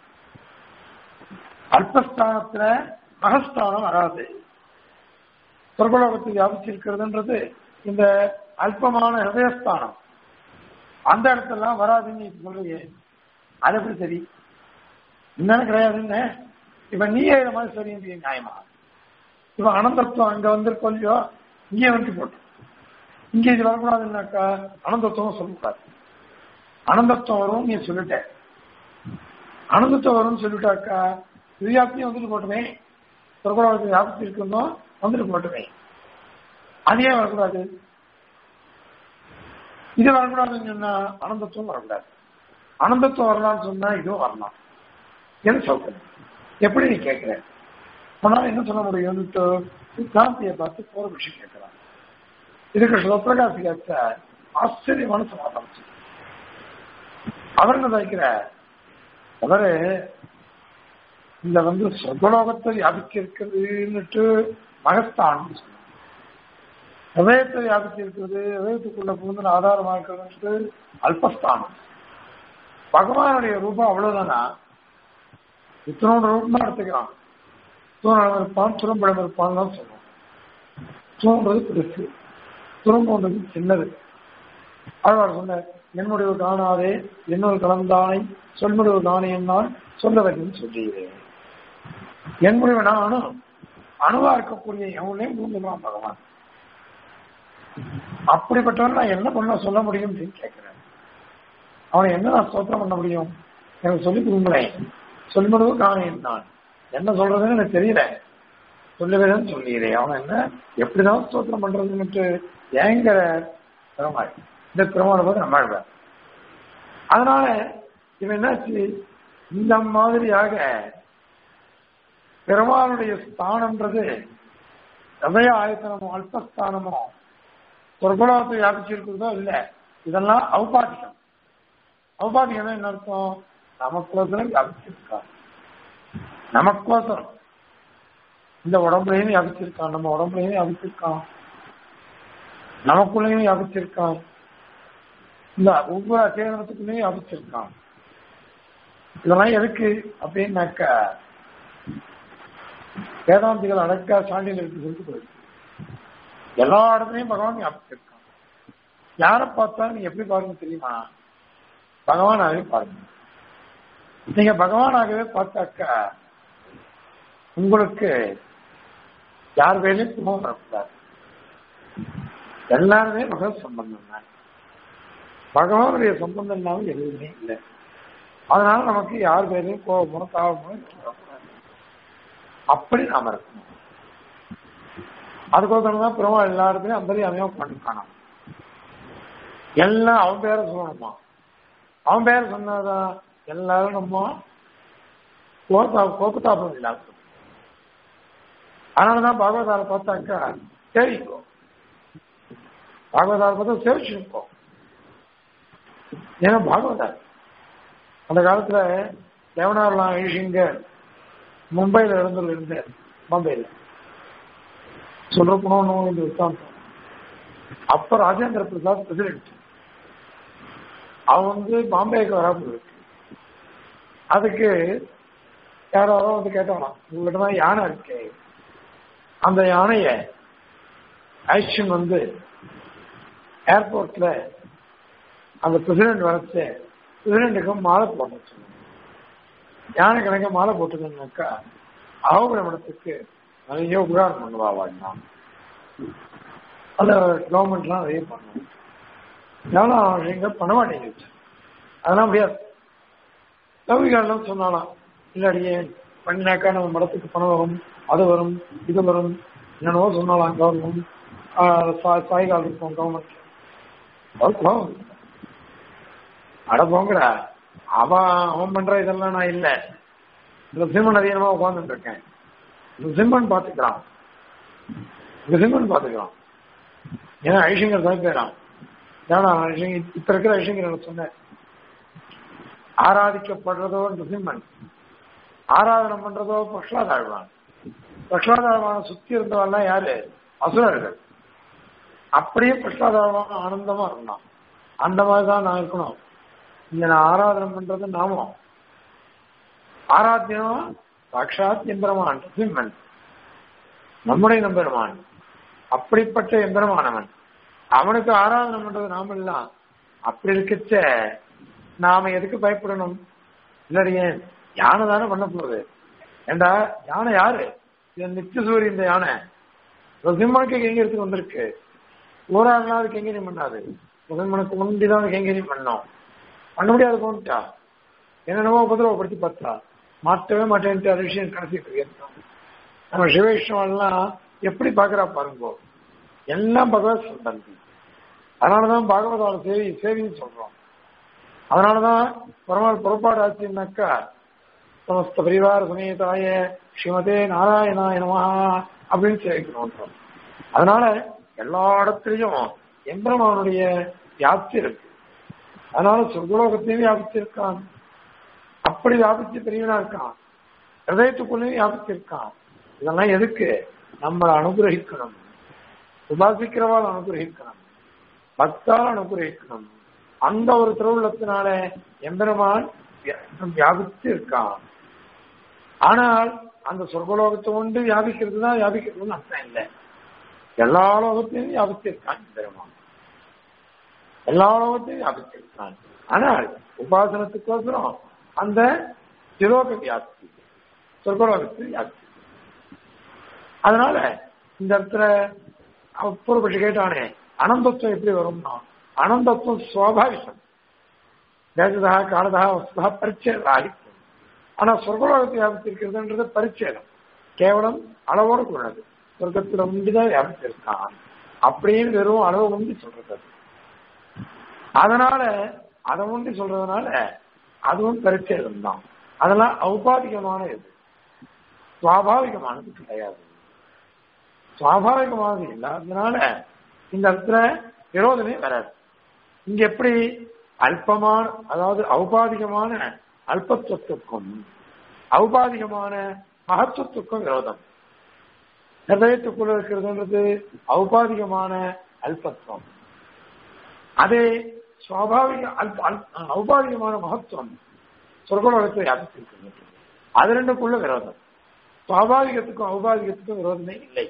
அல்பஸ்தானத்துல மகஸ்தானம் வராது சொர்க்கலோகத்தை வியாபிச்சிருக்கிறதுன்றது இந்த அல்பமான ஹிருதயஸ்தானம் அந்த இடத்துலாம் வராதுன்னு நீ சொல்றீங்க அது எப்படி சரி என்னன்னு கிடையாதுன்னு இப்ப நீயே இதை மாதிரி சரி நியாயமா இப்ப அனந்தத்துவம் அங்க வந்திருக்கோம் இல்லையோ இங்கே வந்து போட்டோம் இங்க இது வரக்கூடாதுன்னாக்கா அனந்தத்துவம் சொல்லக்கூடாது அனந்தத்துவம் வரும் நீ சொல்லிட்ட அனந்தத்துவம் வரும்னு சொல்லிட்டாக்கா வியாப்தியும் வந்துட்டு போட்டுமே சொர்க்கலோகத்தை வியாப்தி இருக்கணும் வந்துட்டு போட்டுமே அது ஏன் வரக்கூடாது இது வரக்கூடாதுன்னு சொன்னா அனந்தத்துவம் வரக்கூடாது அனந்தத்துவம் வரலாம்னு சொன்னா இதுவும் வரலாம் என்ன சொல்றேன் எப்படி நீ கேட்கிற அதனால என்ன சொல்ல முடியும்னுட்டு சித்தாந்தியை பார்த்து போற விஷயம் கேட்கிறான் இதுக்கு சிவபிரகாசி கேட்ட ஆச்சரியமான சமாதானம் சொல்லு. அவர் என்ன நினைக்கிற அவரு இந்த வந்து சொர்க்கலோகத்தை வியாபிக்க இருக்கிறதுன்னுட்டு மகஸ்தானம் சொன்னார் ஹதயத்தை வியாபித்து இருக்கிறது ஹதயத்துக்குள்ள புகுந்து ஆதாரமா இருக்கிறது அல்பஸ்தானம் பகவானுடைய ரூபம் அவ்வளவுதானா இத்தனோட ரூபம் தான் எடுத்துக்கிறான் தூணம் இருப்பான் துரும்படம் இருப்பான் தான் சொல்லுவோம் தூண்றது பெருசு துரும்புன்றது சின்னது ஆழ்வார் சொன்னார் என்னுடைய காணாதே என்னொரு கலந்தானை சொல்முடிவு காணே என்னால் சொல்ல வேண்டும் சொல்லுகிறேன் என் முடிவு நானும் அணுவா இருக்கக்கூடிய எவனையும் பூந்துக்கலாம் பகவான் அப்படிப்பட்டவன் நான் என்ன பண்ண சொல்ல முடியும் அப்படின்னு கேட்கிறேன் அவனை என்ன நான் ஸ்தோத்திரம் பண்ண முடியும் எனக்கு சொல்லி கொடுங்களேன் சொல்முடிவு காணேன் நான் என்ன சொல்றதுன்னு எனக்கு தெரியல சொல்லுவேன் சொல்லிடுறேன் அவன் என்ன எப்படிதான் ஸ்தோத்திரம் பண்றதுன்னுட்டு ஏங்கிற பெருமாள் இந்த பெருமாள் போது நம்மாழ்வார் அதனால இவன் என்னாச்சு இந்த மாதிரியாக பெருமாளுடைய ஸ்தானம்ன்றது ஹதய ஆயத்தனமோ அல்பஸ்தானமோ சொர்க்கலோகத்தை வியாபிச்சிருக்கிறதோ இல்ல இதெல்லாம் ஔபாட்டியம் ஔபாட்டியம் என்ன அர்த்தம் நமக்கோசரம் வியாபிச்சிருக்கான் நமக்கோசரம் இந்த உடம்புலையும் வியாபிச்சிருக்கான் நம்ம உடம்புலையும் வியாபிச்சிருக்கான் நமக்குள்ளேயும் வியாபிச்சிருக்கான் இந்த ஒவ்வொரு அச்சேதனத்துக்குள்ளேயும் வியாபிச்சிருக்கான் இதெல்லாம் எதுக்கு அப்படின்னாக்க வேதாந்திகள் அடக்க சாண்டியில் இருக்கு சொல்லிட்டு போயிருக்கு எல்லா இடத்துலையும் பகவான் வியாபிச்சிருக்கான் யாரை பார்த்தா நீங்க எப்படி பாருங்க தெரியுமா பகவானாகவே பாருங்க நீங்க பகவானாகவே பார்த்தாக்கா உங்களுக்கு யார் வேலையும் குணம் வரக்கூடாது எல்லாருமே பகவத் சம்பந்தம் தான் பகவானுடைய சம்பந்தம் இல்லாமல் எதுவுமே இல்லை அதனால நமக்கு யார் பேரையும் கோபமோ தாபமோ வரக்கூடாது அப்படி நாம இருக்கணும் அதுக்கோசரம் தான் பெருமாள் எல்லா இடத்துலையும் அந்த அமையா பண்ணிருக்கானாம் எல்லாம் அவன் பேரை சொல்லணுமா அவன் பேரை சொன்னாதான் எல்லாரும் நம்ம கோபத்தா கோபத்தாபம் இல்லாம அதனாலதான் பாகவதார பார்த்தாக்கா சேவிக்கும் பாகவதார பார்த்தா சேவிச்சிருப்போம் ஏன்னா பாகவதார் அந்த காலத்துல தேவனார்லாம் ஐஷிங்க மும்பையில இருந்து இருந்தார் பாம்பேல சொல்ற போனோம் இந்த விசாந்தம் அப்ப ராஜேந்திர பிரசாத் பிரசிடென்ட் அவன் வந்து பாம்பேக்கு வராமல் இருக்கு அதுக்கு யாரோ வந்து கேட்டாலாம் உங்ககிட்ட தான் யானை இருக்கு அந்த யானைய ஆக்ஷன் வந்து ஏர்போர்ட்ல அந்த பிரசிடென்ட் வரச்சு பிரசிடென்ட்டுக்கு மாலை போட சொன்னாங்க யானை கணக்க மாலை போட்டுக்கணுனாக்கா அவபிரமணத்துக்கு நிறைய உபகாரம் பண்ணுவா வாழ்ந்தான் அதை கவர்மெண்ட்லாம் நிறைய பண்ணுவோம் எவ்வளோ அவங்க பண்ண மாட்டேங்குது அதெல்லாம் முடியாது லௌகிகாரெல்லாம் சொன்னாலாம் இல்லாடியே பண்ணினாக்கா நம்ம மடத்துக்கு பணம் வரும் அது வரும் இது வரும் என்னென்னவோ சொன்னாலாம் கவர்மெண்ட் சாய்கால் இருக்கும் கவர்மெண்ட் அட போங்கடா அவன் அவன் பண்ற இதெல்லாம் நான் இல்லை நிருசிம்மன் அதிகமா உட்கார்ந்துட்டு இருக்கேன் நிருசிம்மன் பாத்துக்கிறான் நிருசிம்மன் பாத்துக்கிறான் ஏன்னா ஐஷங்கர் தான் பேரான் ஏன்னா ஐஷங்கர் இப்ப இருக்கிற ஐஷங்கர் எனக்கு சொன்னேன் ஆராதிக்கப்படுறதோ நிருசிம்மன் ஆராதனை பண்றதோ பிரஷ்லாதாழ்வான் பிரஷ்லாதாழ்வான சுத்தி இருந்தவெல்லாம் யாரு அசுரர்கள் அப்படியே பிரஷ்லாதாழ்வான ஆனந்தமா இருந்தான் அந்த மாதிரி தான் நான் இருக்கணும் இங்க நான் ஆராதனை பண்றது நாமம் ஆராத்தியம் சாட்சாத் எம்பெருமான் சிம்மன் நம்முடைய நம்பெருமான் அப்படிப்பட்ட எம்பெருமானவன் அவனுக்கு ஆராதனை பண்றது நாம இல்ல அப்படி இருக்கச்ச நாம எதுக்கு பயப்படணும் இல்லடியே யானை தானே பண்ண போகுது ஏண்டா யானை யாரு இது நித்திய சூரிய இந்த யானை சிம்மனுக்கு கைங்கரியத்துக்கு வந்திருக்கு ஊராடுனா அது கைங்கரியம் பண்ணாது சிம்மனுக்கு முந்திதான் அது கைங்கரியம் பண்ணோம் பண்ண முடியாது போன்ட்டா என்னென்னவோ உபதிரவப்படுத்தி பார்த்தா மாற்றவே மாட்டேன்ட்டு அது விஷயம் கடைசிட்டு இருக்கோம் நம்ம சிவவிஷ்ணவெல்லாம் எப்படி பாக்குறா பாருங்க எல்லாம் பகவத் சம்பந்தி அதனாலதான் பாகவதோட சேவி சேவின்னு சொல்றோம் அதனாலதான் பெருமாள் புறப்பாடு ஆச்சுன்னாக்கா சமஸ்த பரிவார சமேதாய ஸ்ரீமதே நாராயணாய நமஹா அப்படின்னு சேவிக்கணும் அதனால எல்லா இடத்துலயும் எம்பெருமானுடைய வியாப்தி இருக்கு அதனால சொர்க்கலோகத்தையும் வியாபிச்சிருக்கான் அப்படி வியாபிச்சு பெரியவனா இருக்கான் ஹதயத்துக்குள்ளேயும் வியாபிச்சிருக்கான் இதெல்லாம் எதுக்கு நம்மளை அனுகிரகிக்கணும் உபாசிக்கிறவாள் அனுகிரகிக்கணும் பக்தால் அனுகிரகிக்கணும் அந்த ஒரு திருவுள்ளத்தினால எம்பெருமான் வியாபித்து இருக்கான் ஆனால் அந்த சொர்க்கலோகத்தை கொண்டு வியாபிக்கிறது தான் வியாபிக்கிறதுன்னு அர்த்தம் இல்லை எல்லா லோகத்தையும் வியாபித்திருக்கான் பெருமான் எல்லா லோகத்தையும் வியாபித்திருக்கான் ஆனால் உபாசனத்துக்கோசரம் அந்த திலோக வியாப்தி சொர்க்கலோகத்தில் வியாப்தி அதனால இந்த இடத்துல பூர்வபட்சி கேட்டானே அனந்தத்துவம் எப்படி வரும்னா அனந்தத்துவம் சுவாபாவிகம் தேசதா காலதா வஸ்தா பரிச்சேதம் ஆகிக்கும் ஆனா சொர்க்கலோகத்தை வியாபித்திருக்கிறதுன்றது பரிச்சேதம் கேவலம் அளவோடு கூடாது சொர்க்கத்துல முந்திதான் வியாபித்திருக்கான் அப்படின்னு வெறும் அளவு முந்தி சொல்றது அது. அதனால அதை முந்தி சொல்றதுனால அதுவும் பரிச்சேதம் தான் அதெல்லாம் ஔபாதிகமான இது சுவாபாவிகமானது கிடையாது சுவாபாவிகமானது இல்லாததுனால இந்த இடத்துல விரோதமே வராது இங்க எப்படி அல்பமான அதாவது ஔபாதிகமான அல்பத்துவத்துக்கும் ஔபாதிகமான மகத்துவத்துக்கும் விரோதம் ஹிருதயத்துக்குள்ள இருக்கிறதுன்றது ஔபாதிகமான அல்பத்துவம் அதே சுவாபாவிக அல்ப அல்ப- ஔபாதிகமான மகத்துவம் சொர்க்கலோகத்தை வியாபித்திருக்கிறது அது ரெண்டுக்குள்ள விரோதம் சுவாபாவிகத்துக்கும் ஔபாதிகத்துக்கும் விரோதமே இல்லை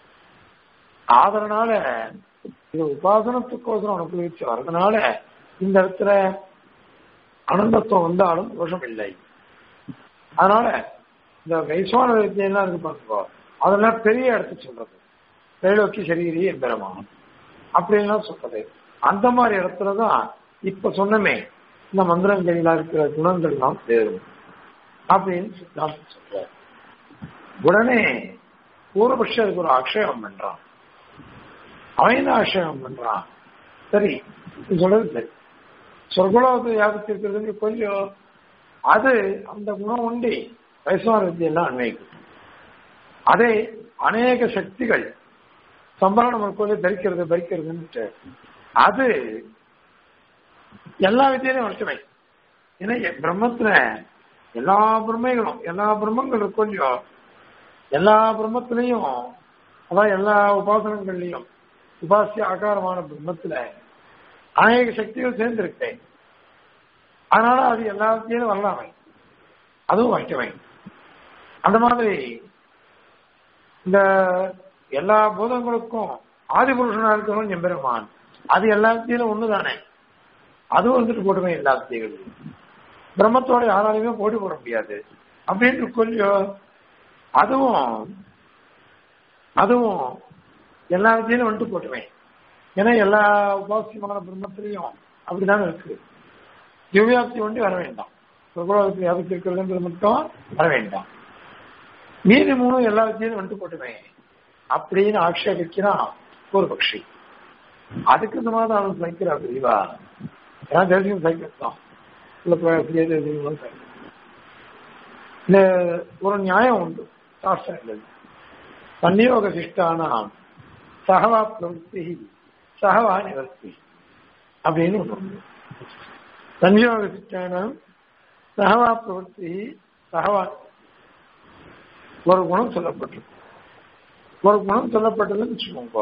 ஆதரனால இது உபாசனத்துக்கோசரம் அனுபவிச்சு வர்றதுனால இந்த இடத்துல அனந்தத்துவம் வந்தாலும் தோஷம் இல்லை அதனால இந்த வைஸ்வான வித்தியெல்லாம் இருக்கு பார்த்துக்கோ அதெல்லாம் பெரிய இடத்து சொல்றது திரைலோக்கி சரீரி எம்பெருமான் அப்படின்லாம் சொல்றது அந்த மாதிரி இடத்துலதான் இப்ப சொன்னமே இந்த மந்திரங்களில இருக்கிற குணங்கள் எல்லாம் சேரும் அப்படின்னு சித்தாந்தம் சொல்ற உடனே பூர்வபக்ஷம் அதுக்கு ஒரு ஆக்ஷேபம் பண்றான் அவன் என்ன ஆக்ஷேபம் பண்றான் சரி நீ சொல்றது சரி சொர்க்கலோகத்தை வியாபித்திருக்கிறது கொஞ்சம் அது அந்த குணம் உண்டி வைஷ்ணவ வித்தியெல்லாம் அன்வைக்கும் அதே அநேக சக்திகள் சம்பரணம் மேற்கொண்டு தரிக்கிறது பறிக்கிறதுன்ட்டு அது எல்லா வித்தியிலையும் வருஷமை ஏன்னா எ- பிரம்மத்துல எல்லா பிரம்மைகளும் எல்லா பிரம்மங்களும் கொஞ்சம் எல்லா பிரம்மத்திலையும் அதான் எல்லா உபாசனங்கள்லையும் உபாசிய ஆகாரமான பிரம்மத்துல அநேக சக்திகள் சேர்ந்திருக்கேன் அதனால அது எல்லாத்தையும் வரலாமை அதுவும் வைக்கவை அந்த மாதிரி இந்த எல்லா பூதங்களுக்கும் ஆதிபுருஷனா இருக்கிறவன் எம்பெருமான் அது எல்லாத்தையும் ஒண்ணுதானே அதுவும் வந்துட்டு போட்டுமே எல்லாத்தையும் பிரம்மத்தோட யாராலையுமே போட்டி போட முடியாது அப்படின்னு கொஞ்சம் அதுவும் அதுவும் எல்லா வித்தியிலும் வந்துட்டு போட்டுவேன் ஏன்னா எல்லா உபாசியமான பிரம்மத்திலையும் அப்படிதானே இருக்கு திவ்யாப்தி ஒண்டி வர வேண்டாம் பிரபலத்தில் வியாபித்து இருக்கிறதுன்றது மட்டும் வர வேண்டாம் மீதி மூணும் எல்லா வித்தியிலும் வந்துட்டு போட்டுவேன் அப்படின்னு ஆக்ஷேபிக்கிறான் ஒரு பக்ஷி அதுக்கு இந்த மாதிரி அவன் சைக்கிறா தெரியவா ஏன்னா தெரிஞ்சும் சைக்கிள் தான் இல்ல போய் அப்படியே தெரிஞ்சுக்கணும் சைக்கிள் இந்த ஒரு நியாயம் உண்டு சாஸ்திரங்கள் சன்னியோக சிஷ்டானாம் சகவா பிரவருத்தி சகவா நிவர்த்தி அப்படின்னு ஒண்ணு உண்டு சன்னியோக சிஷ்டானாம் சகவா பிரவருத்தி சகவா ஒரு குணம் சொல்லப்பட்டிருக்கு ஒரு குணம் சொல்லப்பட்டதுன்னு வச்சுக்கோங்க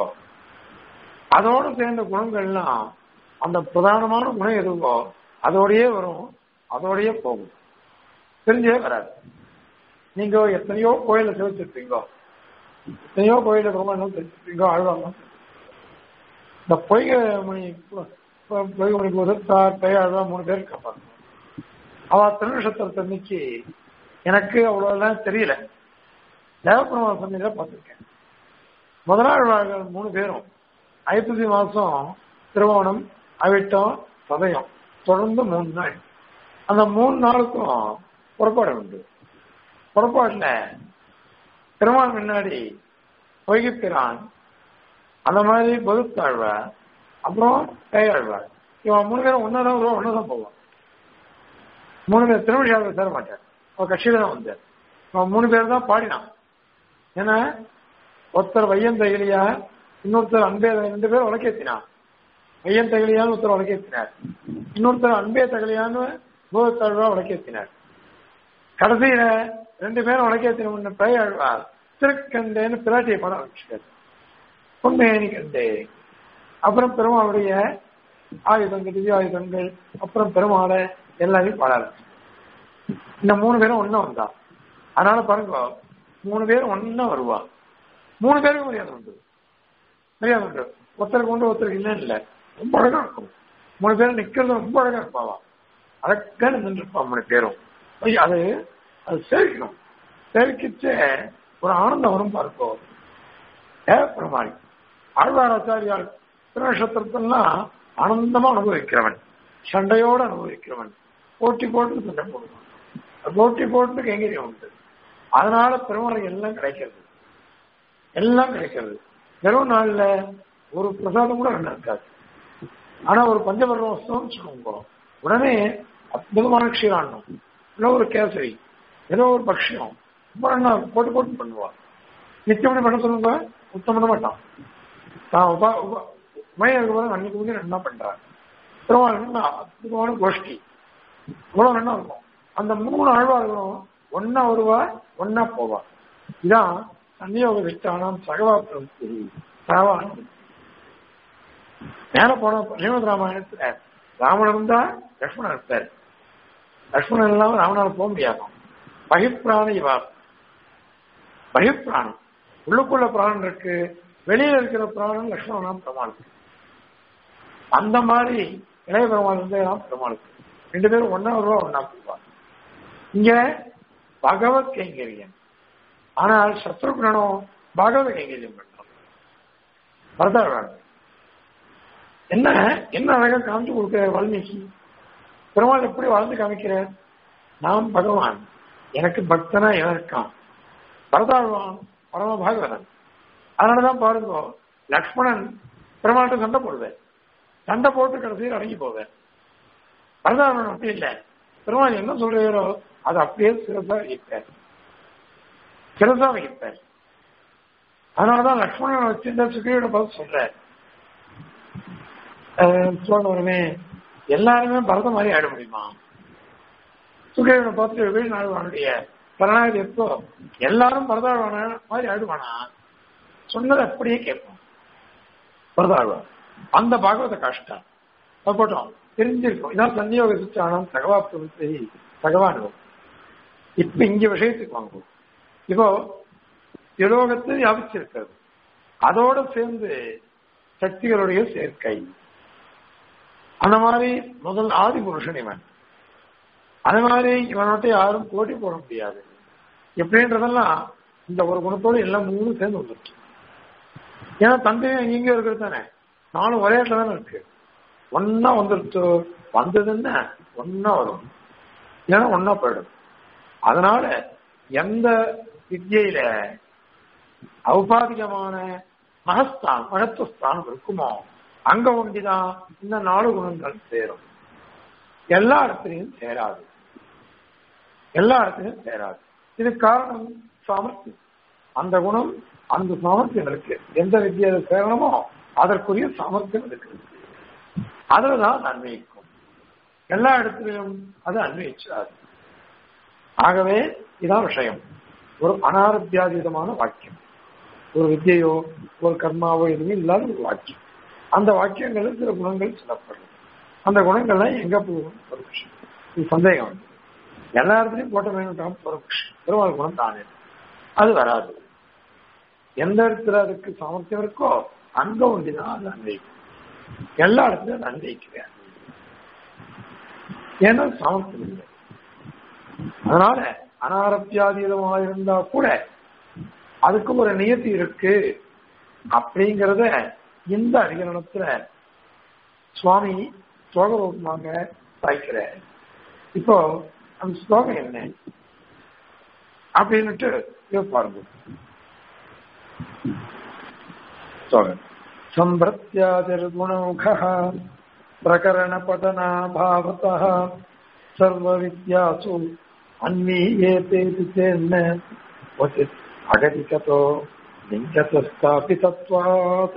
அதோட சேர்ந்த குணங்கள்லாம் அந்த பிரதானமான குணம் எதுவோ அதோடயே வரும் அதோடயே போகும் தெரிஞ்சே வராது நீங்க எத்தனையோ கோயில சிவச்சிருப்பீங்க எத்தனையோ கோயில பிரம்மணம் தெரிஞ்சிருப்பீங்க ஆழ்வாங்க இந்த பொய்கை மணி பொய்கை மணி முதத்தார் பெயர்வா மூணு பேர் இருக்காங்க அவ திருநட்சத்திரத்தை அன்னைக்கு எனக்கு அவ்வளவுலாம் தெரியல தேவப்பிரமான சந்தையில பார்த்திருக்கேன் முதலாழ்வார்கள் மூணு பேரும் ஐப்பசி மாசம் திருவோணம் அவிட்டம் சதயம் தொடர்ந்து மூணு நாள் அந்த மூணு நாளுக்கும் புறப்பாடு உண்டு புறப்பாடுல திருமால் முன்னாடி பொய்கிப்பிரான் அந்த மாதிரி பகுத்தாழ்வார் அப்புறம் கையாழ்வார் இவன் மூணு பேரும் ஒன்னாதான் வருவான் ஒன்னாதான் போவான் மூணு பேர் திருமணியாளர் சேர மாட்டார் அவன் கட்சியில தான் வந்தார் அவன் மூணு பேர் தான் பாடினான் ஏன்னா ஒருத்தர் வையன் தகிலியா இன்னொருத்தர் அன்பே ரெண்டு பேரும் உலக்கேத்தினான் வையன் தகிலியான்னு ஒருத்தர் உலக்கேத்தினார் இன்னொருத்தர் அன்பே தகலியான்னு பூதத்தாழ்வா உலக்கேத்தினார் கடைசியில ரெண்டு பேரும் உலக்கேத்தின முன்ன பெயர்வார் திருக்கண்டேன்னு பிராட்டியை படம் ஆரம்பிச்சிட்டார் பொன்மேனி கண்டே அப்புறம் பெருமாளுடைய ஆயுதங்கள் திவ்ய ஆயுதங்கள் அப்புறம் பெருமாளை எல்லாரையும் பாட ஆரம்பிச்சார் இந்த மூணு பேரும் ஒன்னும் வந்தா அதனால பாருங்க மூணு பேரும் ஒன்னா வருவா மூணு பேருக்கும் மரியாதை உண்டு மரியாதை உண்டு ஒருத்தருக்கு உண்டு ஒருத்தருக்கு இல்லைன்னு இல்லை ரொம்ப அழகா இருக்கும் மூணு பேரும் நிக்கிறது ரொம்ப அழகா இருப்பாவா அழகா நின்றுருப்பா மூணு பேரும் ஐயா, அது அது சேவிக்கணும் சேவிக்கிச்சு ஒரு ஆனந்தம் வரும் பார்ப்போம் ஏ பெருமாள் ஆழ்வாராச்சாரியால் திருநட்சத்திரத்தெல்லாம் ஆனந்தமா அனுபவிக்கிறவன் சண்டையோடு அனுபவிக்கிறவன் போட்டி போட்டு சண்டை போடுவான் போட்டி போட்டு கைங்கரியம் உண்டு அதனால பெருமாளுக்கு எல்லாம் கிடைக்கிறது எல்லாம் கிடைக்கிறது வெறும் நாள்ல ஒரு பிரசாதம் கூட ரெண்டு இருக்காது ஆனா ஒரு பஞ்சபர்வம் வச்சுக்கோங்க உடனே அற்புதமான க்ஷீராண்டம் இல்லை ஒரு கேசரி ஏதோ ஒரு பக்ஷியம் ரொம்ப நல்லா போட்டு போட்டு பண்ணுவான் நித்தியமணி பண்ண சொல்லுங்க சுத்தம் பண்ண மாட்டான் தான் உபா உபா உமையா இருக்கும்போது அன்னைக்கு வந்து என்ன பண்றாங்க பெருமாள் என்ன அற்புதமான கோஷ்டி இவ்வளவு நல்லா இருக்கும் அந்த மூணு ஆழ்வார்களும் ஒன்னா வருவா ஒன்னா போவா இதான் சன்னியோக விட்டானாம் சகவாப்தம் சகவானம் மேல போன ஸ்ரீமத் ராமாயணத்துல ராமன் இருந்தா லக்ஷ்மணன் இருப்பார் லக்ஷ்மணன் இல்லாம ராமனால போக முடியாது பகிப்பிராண இவா பகிப்பிராணம் உள்ளுக்குள்ள பிராணம் இருக்கு வெளியில இருக்கிற பிராணம் லக்ஷ்மணனாம் பெருமாளுக்கு அந்த மாதிரி இளைய பெருமாள் இருந்தேதான் பெருமாளுக்கு ரெண்டு பேரும் ஒன்னா வருவா ஒன்னா போவா இங்க பகவத் கைங்கரியம் ஆனால் சத்ருகுணனும் பகவத் கைங்கரியம் பண்றோம் பரதாழ்வாள் என்ன என்ன அழகா காமிச்சு கொடுக்கிற வால்மீகி பெருமாள் எப்படி வாழ்ந்து காமிக்கிறார் நாம் பகவான் எனக்கு பக்தனா எவன் இருக்கான் பரதாழ்வான் பரம பாகவதன் அதனாலதான் பாருங்க லக்ஷ்மணன் பெருமாள்கிட்ட சண்டை போடுவேன் சண்டை போட்டு கடைசியில் அடங்கி போவேன் பரதாழ்வன் அப்படி இல்லை பெருமாள் என்ன சொல்றாரோ அதை அப்படியே சிறப்பா வைப்பார் சிறப்பா வைப்பார் அதனாலதான் லக்ஷ்மணன் வச்சிருந்த சுக்ரீவனை பார்த்து சொல்றார் சோழவருமே எல்லாருமே பரத மாதிரி ஆட முடியுமா சுக்ரீவனை பார்த்துட்டு வீழ்நாடுவானுடைய சரணாகதி எப்போ எல்லாரும் பரதாழ்வான மாதிரி ஆடுவானா சொன்னதை அப்படியே கேட்போம் பரதாழ்வான் அந்த பாகவத கஷ்டம் அது போட்டோம் தெரிஞ்சிருக்கும் இதான் சன்னியோக சிச்சானம் தகவா பிரவൃத்தி தகவானுவம் இப்ப இங்க விஷயத்துக்கு வாங்குவோம் இப்போ யுலோகத்தில் வியாபிச்சிருக்கிறது அதோட சேர்ந்து சக்திகளுடைய சேர்க்கை அந்த மாதிரி முதல் ஆதி புருஷன் இவன் அதே மாதிரி இவனோட்ட யாரும் போட்டி போட முடியாது எப்படின்றதெல்லாம் இந்த ஒரு குணத்தோடு எல்லாம் மூணு சேர்ந்து வந்துருக்கு ஏன்னா தந்தையும் எங்கெங்க இருக்கிறது தானே நானும் ஒரே இடத்துல தானே இருக்கு ஒன்னா வந்துருச்சு வந்ததுன்னா ஒன்னா வரும் ஏன்னா ஒன்னா போயிடும் அதனால எந்த வித்தியில ஔபாதிகமான மகஸ்தான் மகத்துவஸ்தானம் இருக்குமோ அங்க ஒண்டிதான் இந்த நாலு குணங்கள் சேரும் எல்லா இடத்துலையும் சேராது எல்லா இடத்துலையும் சேராது இது காரணம் சாமர்த்தியம் அந்த குணம் அந்த சாமர்த்தியம் இருக்கு எந்த வித்தியில சேரணுமோ அதற்குரிய சாமர்த்தியம் இருக்கு அதுலதான் அன்வயிக்கும் எல்லா இடத்துலையும் அது அன்வயிச்சாது ஆகவே இதான் விஷயம் ஒரு அனாரத்தியாதீதமான வாக்கியம் ஒரு வித்தியையோ ஒரு கர்மாவோ எதுவுமே இல்லாத ஒரு வாக்கியம் அந்த வாக்கியங்களில் சில குணங்கள் சொல்லப்படும் அந்த குணங்கள்லாம் எங்க போகும் ஒரு விஷயம் இது சந்தேகம் வந்து எல்லா இடத்துலையும் போட்ட வேணும் ஒரு விஷயம் பெருமாள் குணம் தானே அது வராது எந்த இடத்துல அதுக்கு சாமர்த்தியம் இருக்கோ அங்க ஒன்றிதான் அது அன்வைக்கும் எல்லா இடத்துலயும் அது அன்வைக்கிறேன் ஏன்னா சாமர்த்தியம் இல்லை அதனால அனாரத்தியாதீதமாக இருந்தா கூட அதுக்கு ஒரு நியத்தி இருக்கு அப்படிங்கிறத இந்த அதிகரணத்துல சுவாமி ஸ்லோகரூபமாக சாய்க்கிற இப்போ அந்த ஸ்லோகம் என்ன அப்படின்னுட்டு பாருங்க ஸ்லோகம் सम्भृत्यादिर्गुणमुखः प्रकरणपतनाभावतः सर्वविद्यासु अन्वीयेतेति चेन्न क्वचित् अगतिकतो लिङ्गतस्थापितत्वात्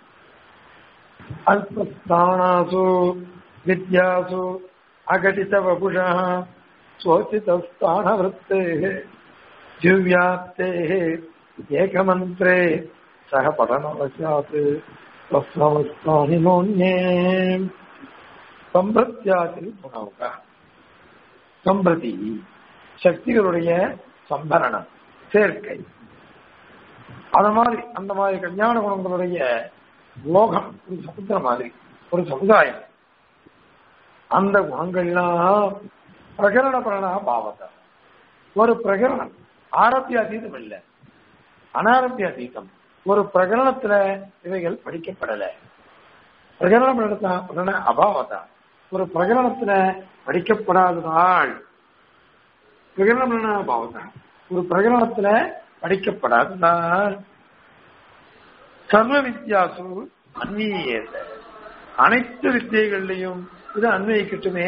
अल्पस्थानासु विद्यासु अघटितवपुषः स्वोचितस्थानवृत्तेः दिव्याप्तेः एकमन्त्रे सह पठनवशात् तस्मवस्थानि नोन्ये சம்பிரத்தியாதில் குணவுக சம்பிரதி சக்திகளுடைய சம்பரணம் சேர்க்கை அத மாதிரி அந்த மாதிரி கல்யாண குணங்களுடைய லோகம் ஒரு சமுத்திரம் மாதிரி ஒரு சமுதாயம் அந்த குணங்கள்லாம் பிரகரண பிரணா பாவத்தை ஒரு பிரகரணம் ஆரம்பிய அதீதம் இல்லை அனாரம்பிய அதீதம் ஒரு பிரகரணத்துல இவைகள் படிக்கப்படல பிரகரணம் எடுத்தா பிரகரண அபாவதா ஒரு பிரகரணத்துல படிக்கப்படாததால் பிரகரணம் என்ன அபாவதா ஒரு பிரகரணத்துல படிக்கப்படாததால் சர்வ வித்தியாசு அந்நியேத அனைத்து வித்தியைகள்லையும் இது அன்வயிக்கட்டுமே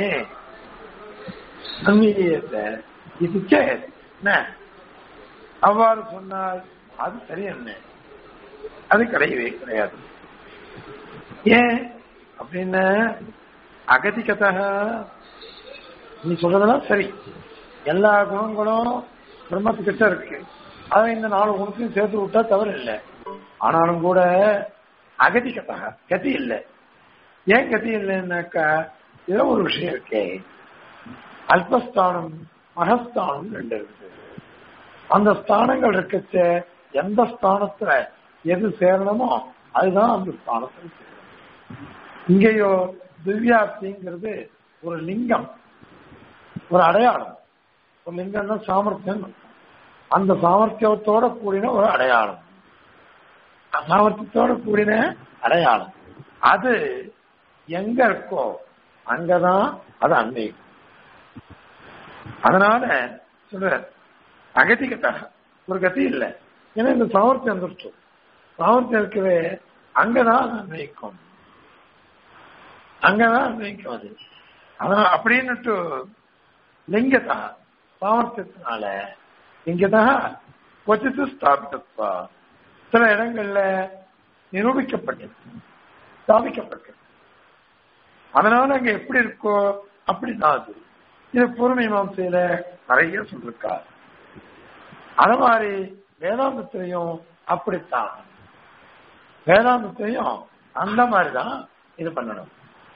அந்நியேத இது என்ன அவ்வாறு சொன்னால் அது சரி என்ன அது கிடையவே கிடையாது ஏன் அப்படின்னு அகதிகதா நீ சொல்றதெல்லாம் சரி எல்லா குணங்களும் பிரம்மத்துக்கிட்ட இருக்கு அதை இந்த நாலு குணத்தையும் சேர்த்து விட்டா தவறு இல்லை ஆனாலும் கூட அகதிகதா கதி இல்லை ஏன் கதி இல்லைன்னாக்கா இதுல ஒரு விஷயம் இருக்கே அல்பஸ்தானம் மகஸ்தானம் ரெண்டு இருக்கு அந்த ஸ்தானங்கள் இருக்கச்ச எந்த ஸ்தானத்துல எது சேரணுமோ அதுதான் அந்த ஸ்தானத்துல சேரணும் இங்கேயோ திவ்யாப்திங்கிறது ஒரு லிங்கம் ஒரு அடையாளம் ஒரு லிங்கம்னா சாமர்த்தியம் அந்த சாமர்த்தியத்தோட கூடின ஒரு அடையாளம் சாமர்த்தியத்தோட கூடின அடையாளம் அது எங்க இருக்கோ அங்கதான் அது அன்வயிக்கும் அதனால சொல்ற அகதிகத்தாக ஒரு கதி இல்லை ஏன்னா இந்த சாமர்த்தியம் வந்துருச்சு சாமர்த்தியம் இருக்கவே அங்கதான் அது அன்வயிக்கும் அங்கதான் அன்வயிக்கும் அது அதான் அப்படின்னுட்டு லிங்கதா சாமர்த்தியத்தினால லிங்கதா கொச்சித்து ஸ்தாபித்தா சில இடங்கள்ல நிரூபிக்கப்பட்டது ஸ்தாபிக்கப்பட்டது அதனால அங்க எப்படி இருக்கோ அப்படிதான் அது இது பூர்ண மாம்சையில நிறைய சொல்லிருக்கார் அது மாதிரி வேதாந்தத்திலையும் அப்படித்தான் வேதாந்தத்திலையும் அந்த மாதிரிதான் இது பண்ணணும்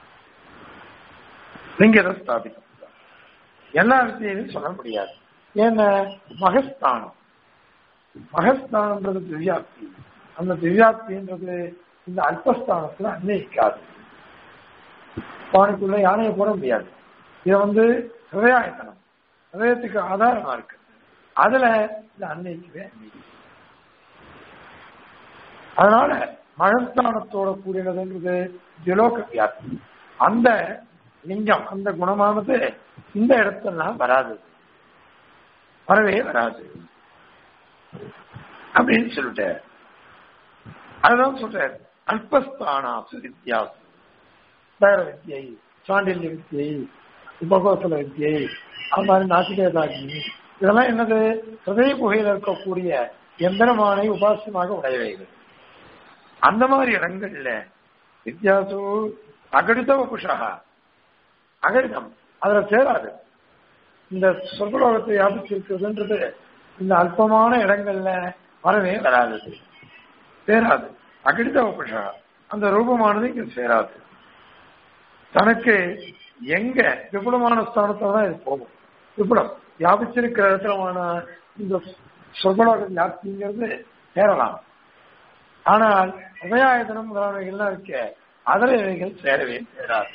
லிங்கத்தை ஸ்தாபிக்கும் எல்லா விஷயத்தையும் சொல்ல முடியாது ஏன்னா மகஸ்தானம் மகஸ்தானம்ன்றது திவ்யாப்தி அந்த திவ்யாப்தின்றது இந்த அல்பஸ்தானத்துல அன்வயிக்காது பானைக்குள்ள யானையை போட முடியாது இது வந்து ஹிருதயாயத்தனம் ஹிருதயத்துக்கு ஆதாரமா இருக்கு அதுல இந்த அன்னைக்குவே அதனால மழஸ்தானத்தோட கூடினதுன்றது திலோக வியாப்தி அந்த லிங்கம் அந்த குணமானது இந்த இடத்தெல்லாம் வராது வரவே வராது அப்படின்னு சொல்லிட்டார் அதுதான் சொல்றார் அல்பஸ்தானாசு வித்தியாசம் வேற வித்தியை சாண்டில்ய வித்தியை உபகோசல வித்தியை அது மாதிரி நாசிகேதாகி இதெல்லாம் என்னது ஹிருதய குகையில் இருக்கக்கூடிய எந்திரமானை உபாசியமாக உடையவைகள் அந்த மாதிரி இடங்கள்ல வித்தியாசு அகடித வபுஷா அகடிதம் அதுல சேராது இந்த சொர்க்கலோகத்தை வியாபிச்சிருக்கிறதுன்றது இந்த அல்பமான இடங்கள்ல வரவே வராது சேராது அகடித வபுஷா அந்த ரூபமானது இங்க சேராது தனக்கு எங்க விபுலமான ஸ்தானத்துல தான் இது போகும் விபுலம் வியாபிச்சிருக்கிற இடத்துலமான இந்த சொர்க்கலோக வியாப்திங்கிறது சேரலாம் ஆனால் உபயாயதனம் முதலானவைகள்லாம் இருக்க அதில் இவைகள் சேரவே சேராது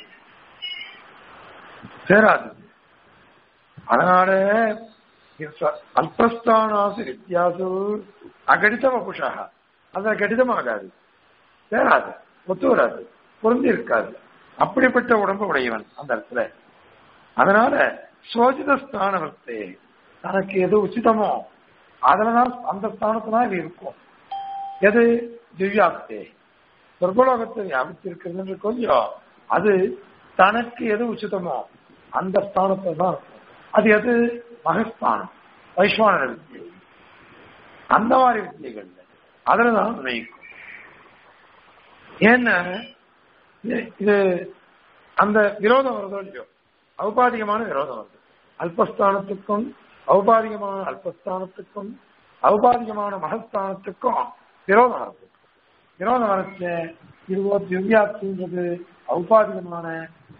சேராது அதனால அல்பஸ்தானாசு வித்தியாசு அகடித வபுஷா அது கடிதமாகாது சேராது ஒத்து வராது பொருந்தி இருக்காது அப்படிப்பட்ட உடம்பு உடையவன் அந்த இடத்துல அதனால சோஜித ஸ்தானத்தை தனக்கு எது உச்சிதமோ அதுலதான் அந்த ஸ்தானத்துல இது இருக்கும் எது திவ்யாப்தே சொர்க்கலோகத்தை வியாபித்திருக்கிறது கொஞ்சம் அது தனக்கு எது உச்சிதமோ அந்த ஸ்தானத்தை தான் இருக்கும் அது எது மகஸ்தானம் வைஸ்வான வித்தியை அந்த மாதிரி வித்தியைகள் அதுலதான் நினைக்கும் ஏன்னா இது அந்த விரோதம் வருதோ இல்லையோ ஔபாதிகமான விரோதம் வருது அல்பஸ்தானத்துக்கும் ஔபாதிகமான அல்பஸ்தானத்துக்கும் ஔபாதிகமான மகஸ்தானத்துக்கும் விரோதம் வருது விரோதம் வரச்ச இதுவோ திவ்யாப்தின்றது ஔபாதிகமான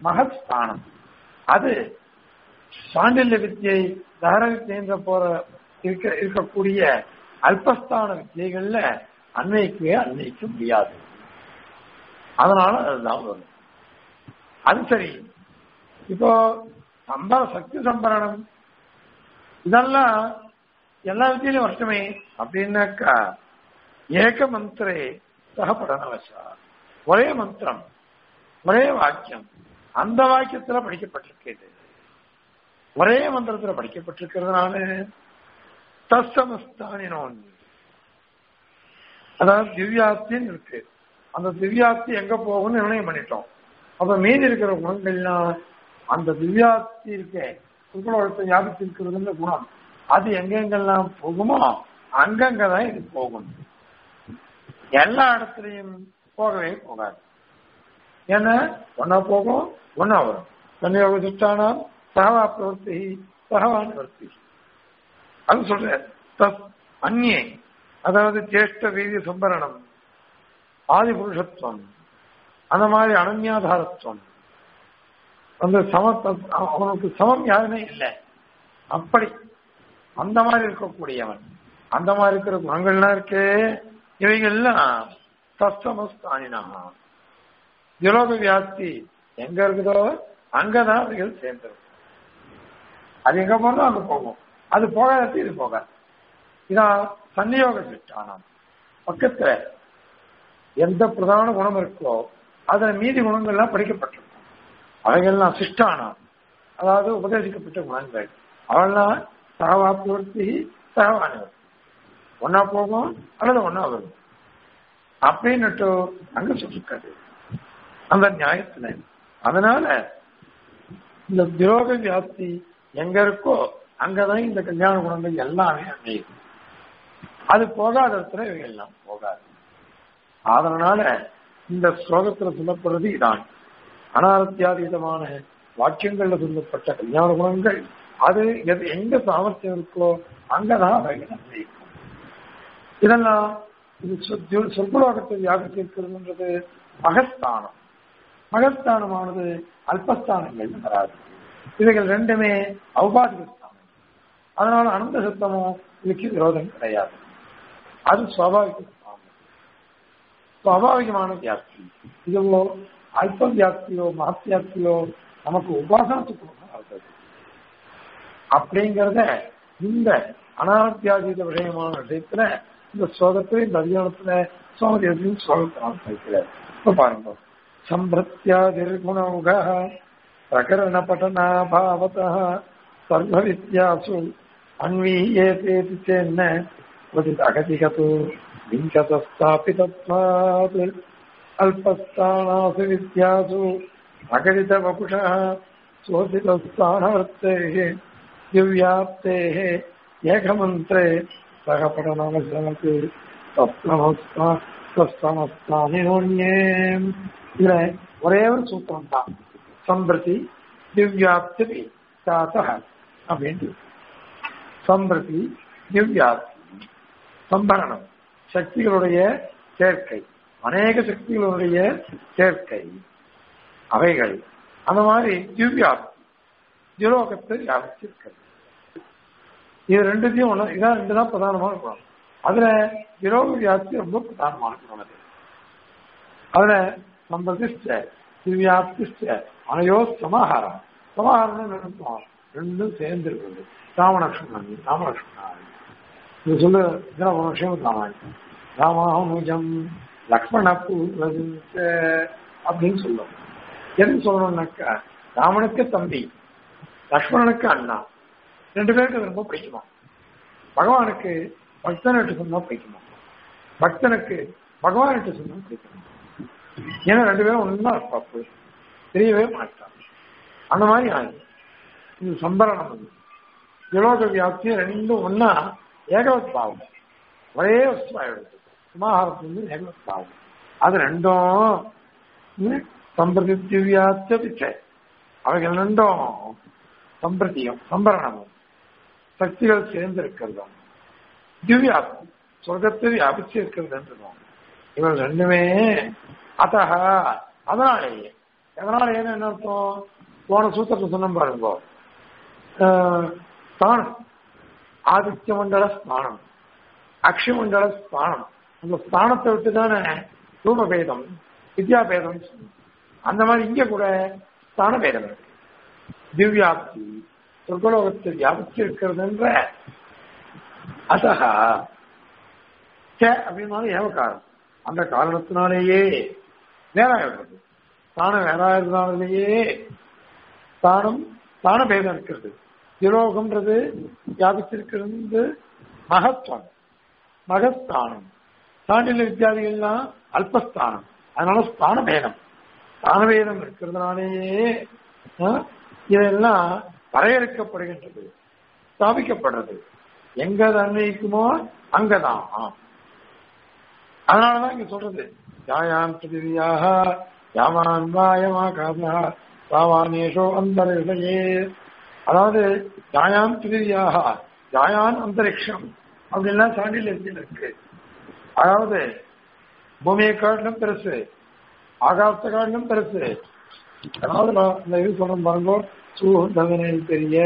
மகஸ்தானம் அது சாண்டில்ய வித்தியை தகர வித்தியன்ற போற இருக்க இருக்கக்கூடிய அல்பஸ்தான வித்தியைகள்ல அன்வைக்கவே அன்வைக்க முடியாது அதனால அதுதான் வரும் அது சரி இப்போ சம்பர சக்தி சம்பரணம் இதெல்லாம் எல்லா வித்தியிலும் வருஷமே அப்படின்னாக்கா ஏக மந்திரே சக படனவசா ஒரே மந்திரம் ஒரே வாக்கியம் அந்த வாக்கியத்துல படிக்கப்பட்டிருக்கிறது ஒரே மந்திரத்துல படிக்கப்பட்டிருக்கிறதுனால தஸ்தமஸ்தானினோன் அதாவது திவ்யாஸ்தின்னு இருக்கு அந்த திவ்யாஸ்தி எங்க போகும்னு நிர்ணயம் பண்ணிட்டோம் அப்ப மீதி இருக்கிற குணங்கள்லாம் அந்த திவ்யாஸ்தி இருக்க சுகுலத்தை வியாபித்து இருக்கிறதுன்ற குணம் அது எங்கெங்கெல்லாம் போகுமோ அங்கங்கதான் இது போகும் எல்லா இடத்துலையும் போகவே போகாது ஏன்னா ஒன்னா போகும் ஒன்னா வரும் தன்னியோக சுட்டானாம் சகவா பிரவர்த்தி சகவான் வர்த்தி அது சொல்ற தஸ் அந்நே அதாவது ஜேஷ்ட வீதி சம்பரணம் ஆதி புருஷத்துவம் அந்த மாதிரி அனன்யாதாரத்துவம் அந்த சம அவனுக்கு சமம் யாருமே இல்லை அப்படி அந்த மாதிரி இருக்கக்கூடியவன் அந்த மாதிரி இருக்கிற குணங்கள்லாம் இருக்கு இவைகள்லாம் தஸ்தமஸ்தானினா திலோக வியாப்தி எங்க இருக்குதோ அங்கதான் அவைகள் சேர்ந்திருக்கும் அது எங்க போறதோ அங்க போகும் அது போகாத இது போகாது இதான் சன்னியோக சிஷ்டானம் பக்கத்துல எந்த பிரதான குணம் இருக்கோ அதுல மீதி குணங்கள்லாம் படிக்கப்பட்டிருக்கும் அவைகள்லாம் சிஷ்டானம் அதாவது உபதேசிக்கப்பட்ட குணங்கள் அவெல்லாம் சகவாப்பிவர்த்தி சகவானவர் ஒன்னா போகும் அல்லது ஒன்னா வரும் அப்படின்னுட்டு அங்க சொல்லிருக்காரு அந்த நியாயத்துல அதனால இந்த துரோக வியாப்தி எங்க இருக்கோ அங்கதான் இந்த கல்யாண குணங்கள் எல்லாமே அமையும் அது போகாத இடத்துல இவைகள் எல்லாம் போகாது அதனால இந்த ஸ்லோகத்துல சொல்லப்படுறது இதான் அனாரத்தியாதீதமான வாக்கியங்கள்ல சொல்லப்பட்ட கல்யாண குணங்கள் அது எது எங்க சாமர்த்தியம் இருக்கோ அங்கதான் அவைகள் அமையும் இதெல்லாம் இது சொற்பலோகத்தை வியாபித்து இருக்கிறதுன்றது மகஸ்தானம் மகஸ்தானமானது அல்பஸ்தானங்கள் வராது இவைகள் ரெண்டுமே ஔபாதிக ஸ்தானம் அதனால அனந்த சத்தமும் இதுக்கு விரோதம் கிடையாது அது சுவாபாவிக ஸ்தானம் சுவாபாவிகமான வியாப்தி இதுவோ அல்ப வியாப்தியோ மகத்தியாப்தியோ நமக்கு உபாசனத்துக்கு வருது அப்படிங்கிறத இந்த அனாத்தியாதீத விஷயமான விஷயத்துல இந்த ஸ்லோகத்துல இந்த அதிகாரத்துல சுவாமி ஸ்லோகத்தினால் படிக்கிறார் இப்ப பாருங்க சம்பிரத்யாதிர்குணமுக பிரகரண பட்டனாபாவத சர்வ வித்யாசு அன்வீயேதேதி சேன்ன क्वचित् अगतिगतो विंशतस्थापितत्वात् अल्पस्थानासु विद्यासु अगणितवपुषः शोधितस्थानवर्तेः दिव्याप्तेः एकमन्त्रे सह पठनवसरत् தஸ்தமஸ்தானினோன்யே இதுல ஒரே ஒரு சூத்திரம் தான் சம்பிரதி திவ்யாப்தி சாத்த அப்படின்னு சம்பிரதி திவ்யாப்தி சம்பரணம் சக்திகளுடைய சேர்க்கை அநேக சக்திகளுடைய சேர்க்கை அவைகள் அந்த மாதிரி திவ்யாப்தி திலோகத்தை வியாபிச்சிருக்கிறது இது ரெண்டுத்தையும் ஒண்ணு இதான் ரெண்டு தான் பிரதானமான குணம் அதுல விரோக வியாப்தி ரொம்ப பிரதானமான குணம் அது அதுல சம்பதிஷ்ட திவ்யாப்திஷ்ட அனையோ சமாகாரம் சமாகாரம் நினைப்போம் ரெண்டும் சேர்ந்து இருக்குது ராமலட்சுமணன் ராமலட்சுமணன் இது சொல்ல இதெல்லாம் ஒரு விஷயம் ராமாயணம் ராமானுஜம் லக்ஷ்மண பூர்வஜ அப்படின்னு சொல்லுவோம் எதுன்னு சொல்லணும்னாக்கா ராமனுக்கு தம்பி லக்ஷ்மணனுக்கு அண்ணா ரெண்டு பேருக்கு அது ரொம்ப பிடிக்குமா பகவானுக்கு பக்தனுக்கு சொன்னா பிடிக்குமா பக்தனுக்கு பகவானுக்கு சொன்னா பிடிக்குமா ஏன்னா ரெண்டு பேரும் ஒன்னா இருப்பாப்பு தெரியவே மாட்டான் அந்த மாதிரி ஆகுது இது சம்பரணம் வந்து விலோக வியாப்தி ரெண்டும் ஒன்னா ஏகவத் பாவம் ஒரே வஸ்துவாயிடுது சமாஹாரத்து வந்து ஏகவத் பாவம் அது ரெண்டும் சம்பிரதி திவ்யாத்த பிச்சை அவைகள் ரெண்டும் சம்பிரதியும் சம்பரணமும் சக்திகள் சேர்ந்து இருக்கிறதும் திவ்யாப்தி சொர்க்கத்தை வியாபிச்சு இருக்கிறதுன்றதும் இவள் ரெண்டுமே அத்தக அதனாலேயே அதனால என்ன என்ன அர்த்தம் போன சூத்திரத்தை சொன்ன பாருங்க தான் ஆதித்ய மண்டல ஸ்தானம் அக்ஷமண்டல ஸ்தானம் அந்த ஸ்தானத்தை விட்டு தானே ரூபபேதம் வித்யாபேதம் அந்த மாதிரி இங்க கூட ஸ்தான பேதம் இருக்கு திவ்யாப்தி சொர்க்கலோகத்தில் வியாபிச்சு இருக்கிறதுன்ற அசகா ச அப்படின்னாலும் ஏவகாரம் அந்த காரணத்தினாலேயே வேறாயிடுறது தானம் வேறாயிருந்தாலேயே தானம் தான பேதம் இருக்கிறது திலோகம்ன்றது வியாபிச்சிருக்கிறது மகத்வம் மகஸ்தானம் சாண்டில வித்தியாதிகள்லாம் அல்பஸ்தானம் அதனால ஸ்தான பேதம் ஸ்தான பேதம் இருக்கிறதுனாலேயே இதெல்லாம் வரையறுக்கப்படுகின்றது ஸ்தாபிக்கப்படுறது எங்க அது அன்வயிக்குமோ அங்கதான் அதனாலதான் இங்க சொல்றது யாயாம் பிருதிவியாக யாமான் வாயமா காதா சாவானேஷோ அந்தரிஷயே அதாவது யாயாம் பிருதிவியாக யாயான் அந்தரிக்ஷம் அப்படின்லாம் சாண்டில் இருக்கு அதாவது பூமியை காட்டிலும் பெருசு ஆகாச காட்டிலும் பெருசு அதாவது இந்த இது சொல்ற பாருங்க சூழ்ந்தவனில் பெரிய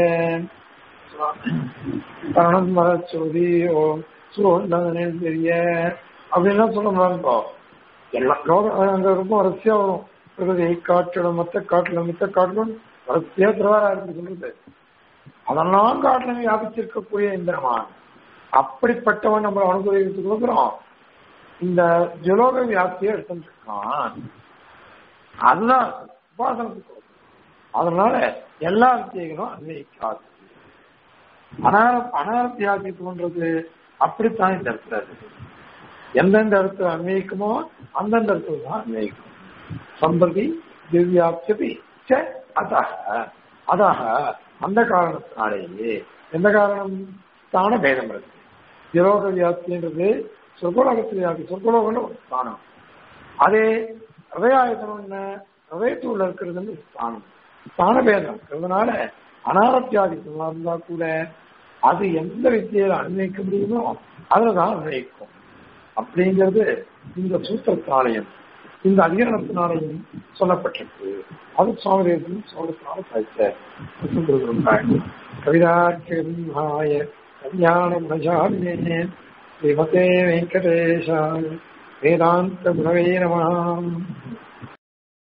கரணம் மரச்சோதி ஓம் சூழ்ந்தவனில் பெரிய அப்படின்லாம் சொல்ல பாருங்க எல்லாம் லோகம் அங்க ரொம்ப வரிசையா வரும் பிரகதியை காட்டிலும் மத்த காட்டிலும் மித்த காட்டிலும் வரிசையா திருவாரா இருக்கு சொல்றது அதெல்லாம் காட்டிலும் வியாபிச்சிருக்கக்கூடிய இந்திரமான் அப்படிப்பட்டவன் நம்ம அனுபவித்துக் கொடுக்குறோம் இந்த ஜலோக வியாப்தியை எடுத்துருக்கான் அதுதான் உபாசனத்துக்கு அதனால எல்லா வித்தியங்களும் அன்வயிக்காது அனார அனாரத்தியாதித்துவன்றது அப்படித்தான் இந்த இடத்துல இருக்கு எந்தெந்த இடத்துல அன்வயிக்குமோ அந்தந்த இடத்துல தான் அன்வயிக்கும் சம்பதி திவ்யாப்தி அதாக அதாக அந்த காரணத்தினாலேயே எந்த காரணம் ஸ்தான பேதம் இருக்கு திரோக வியாப்தின்றது சொர்க்கலோகத்தில் வியாப்தி சொர்க்கலோகம்னு ஒரு ஸ்தானம் அதே ஹதயாயத்தனம் ஹதயத்தூர்ல இருக்கிறது ஸ்தானம் ஸ்தான பேதம் இருக்கிறதுனால அனாரத்தியாதித்தமா இருந்தா கூட அது எந்த வித்தியில அன்வைக்க முடியுமோ அதுலதான் அன்வைக்கும் அப்படிங்கிறது இந்த சூத்திரத்தினாலையும் இந்த அதிகரணத்தினாலையும் சொல்லப்பட்டிருக்கு அது சுவாமி சொல்றதுனால சாய்த்த கவிதாட்சிய கல்யாணம் நஜாமினே ஸ்ரீமதே வெங்கடேஷாய வேதாந்த குணவே நம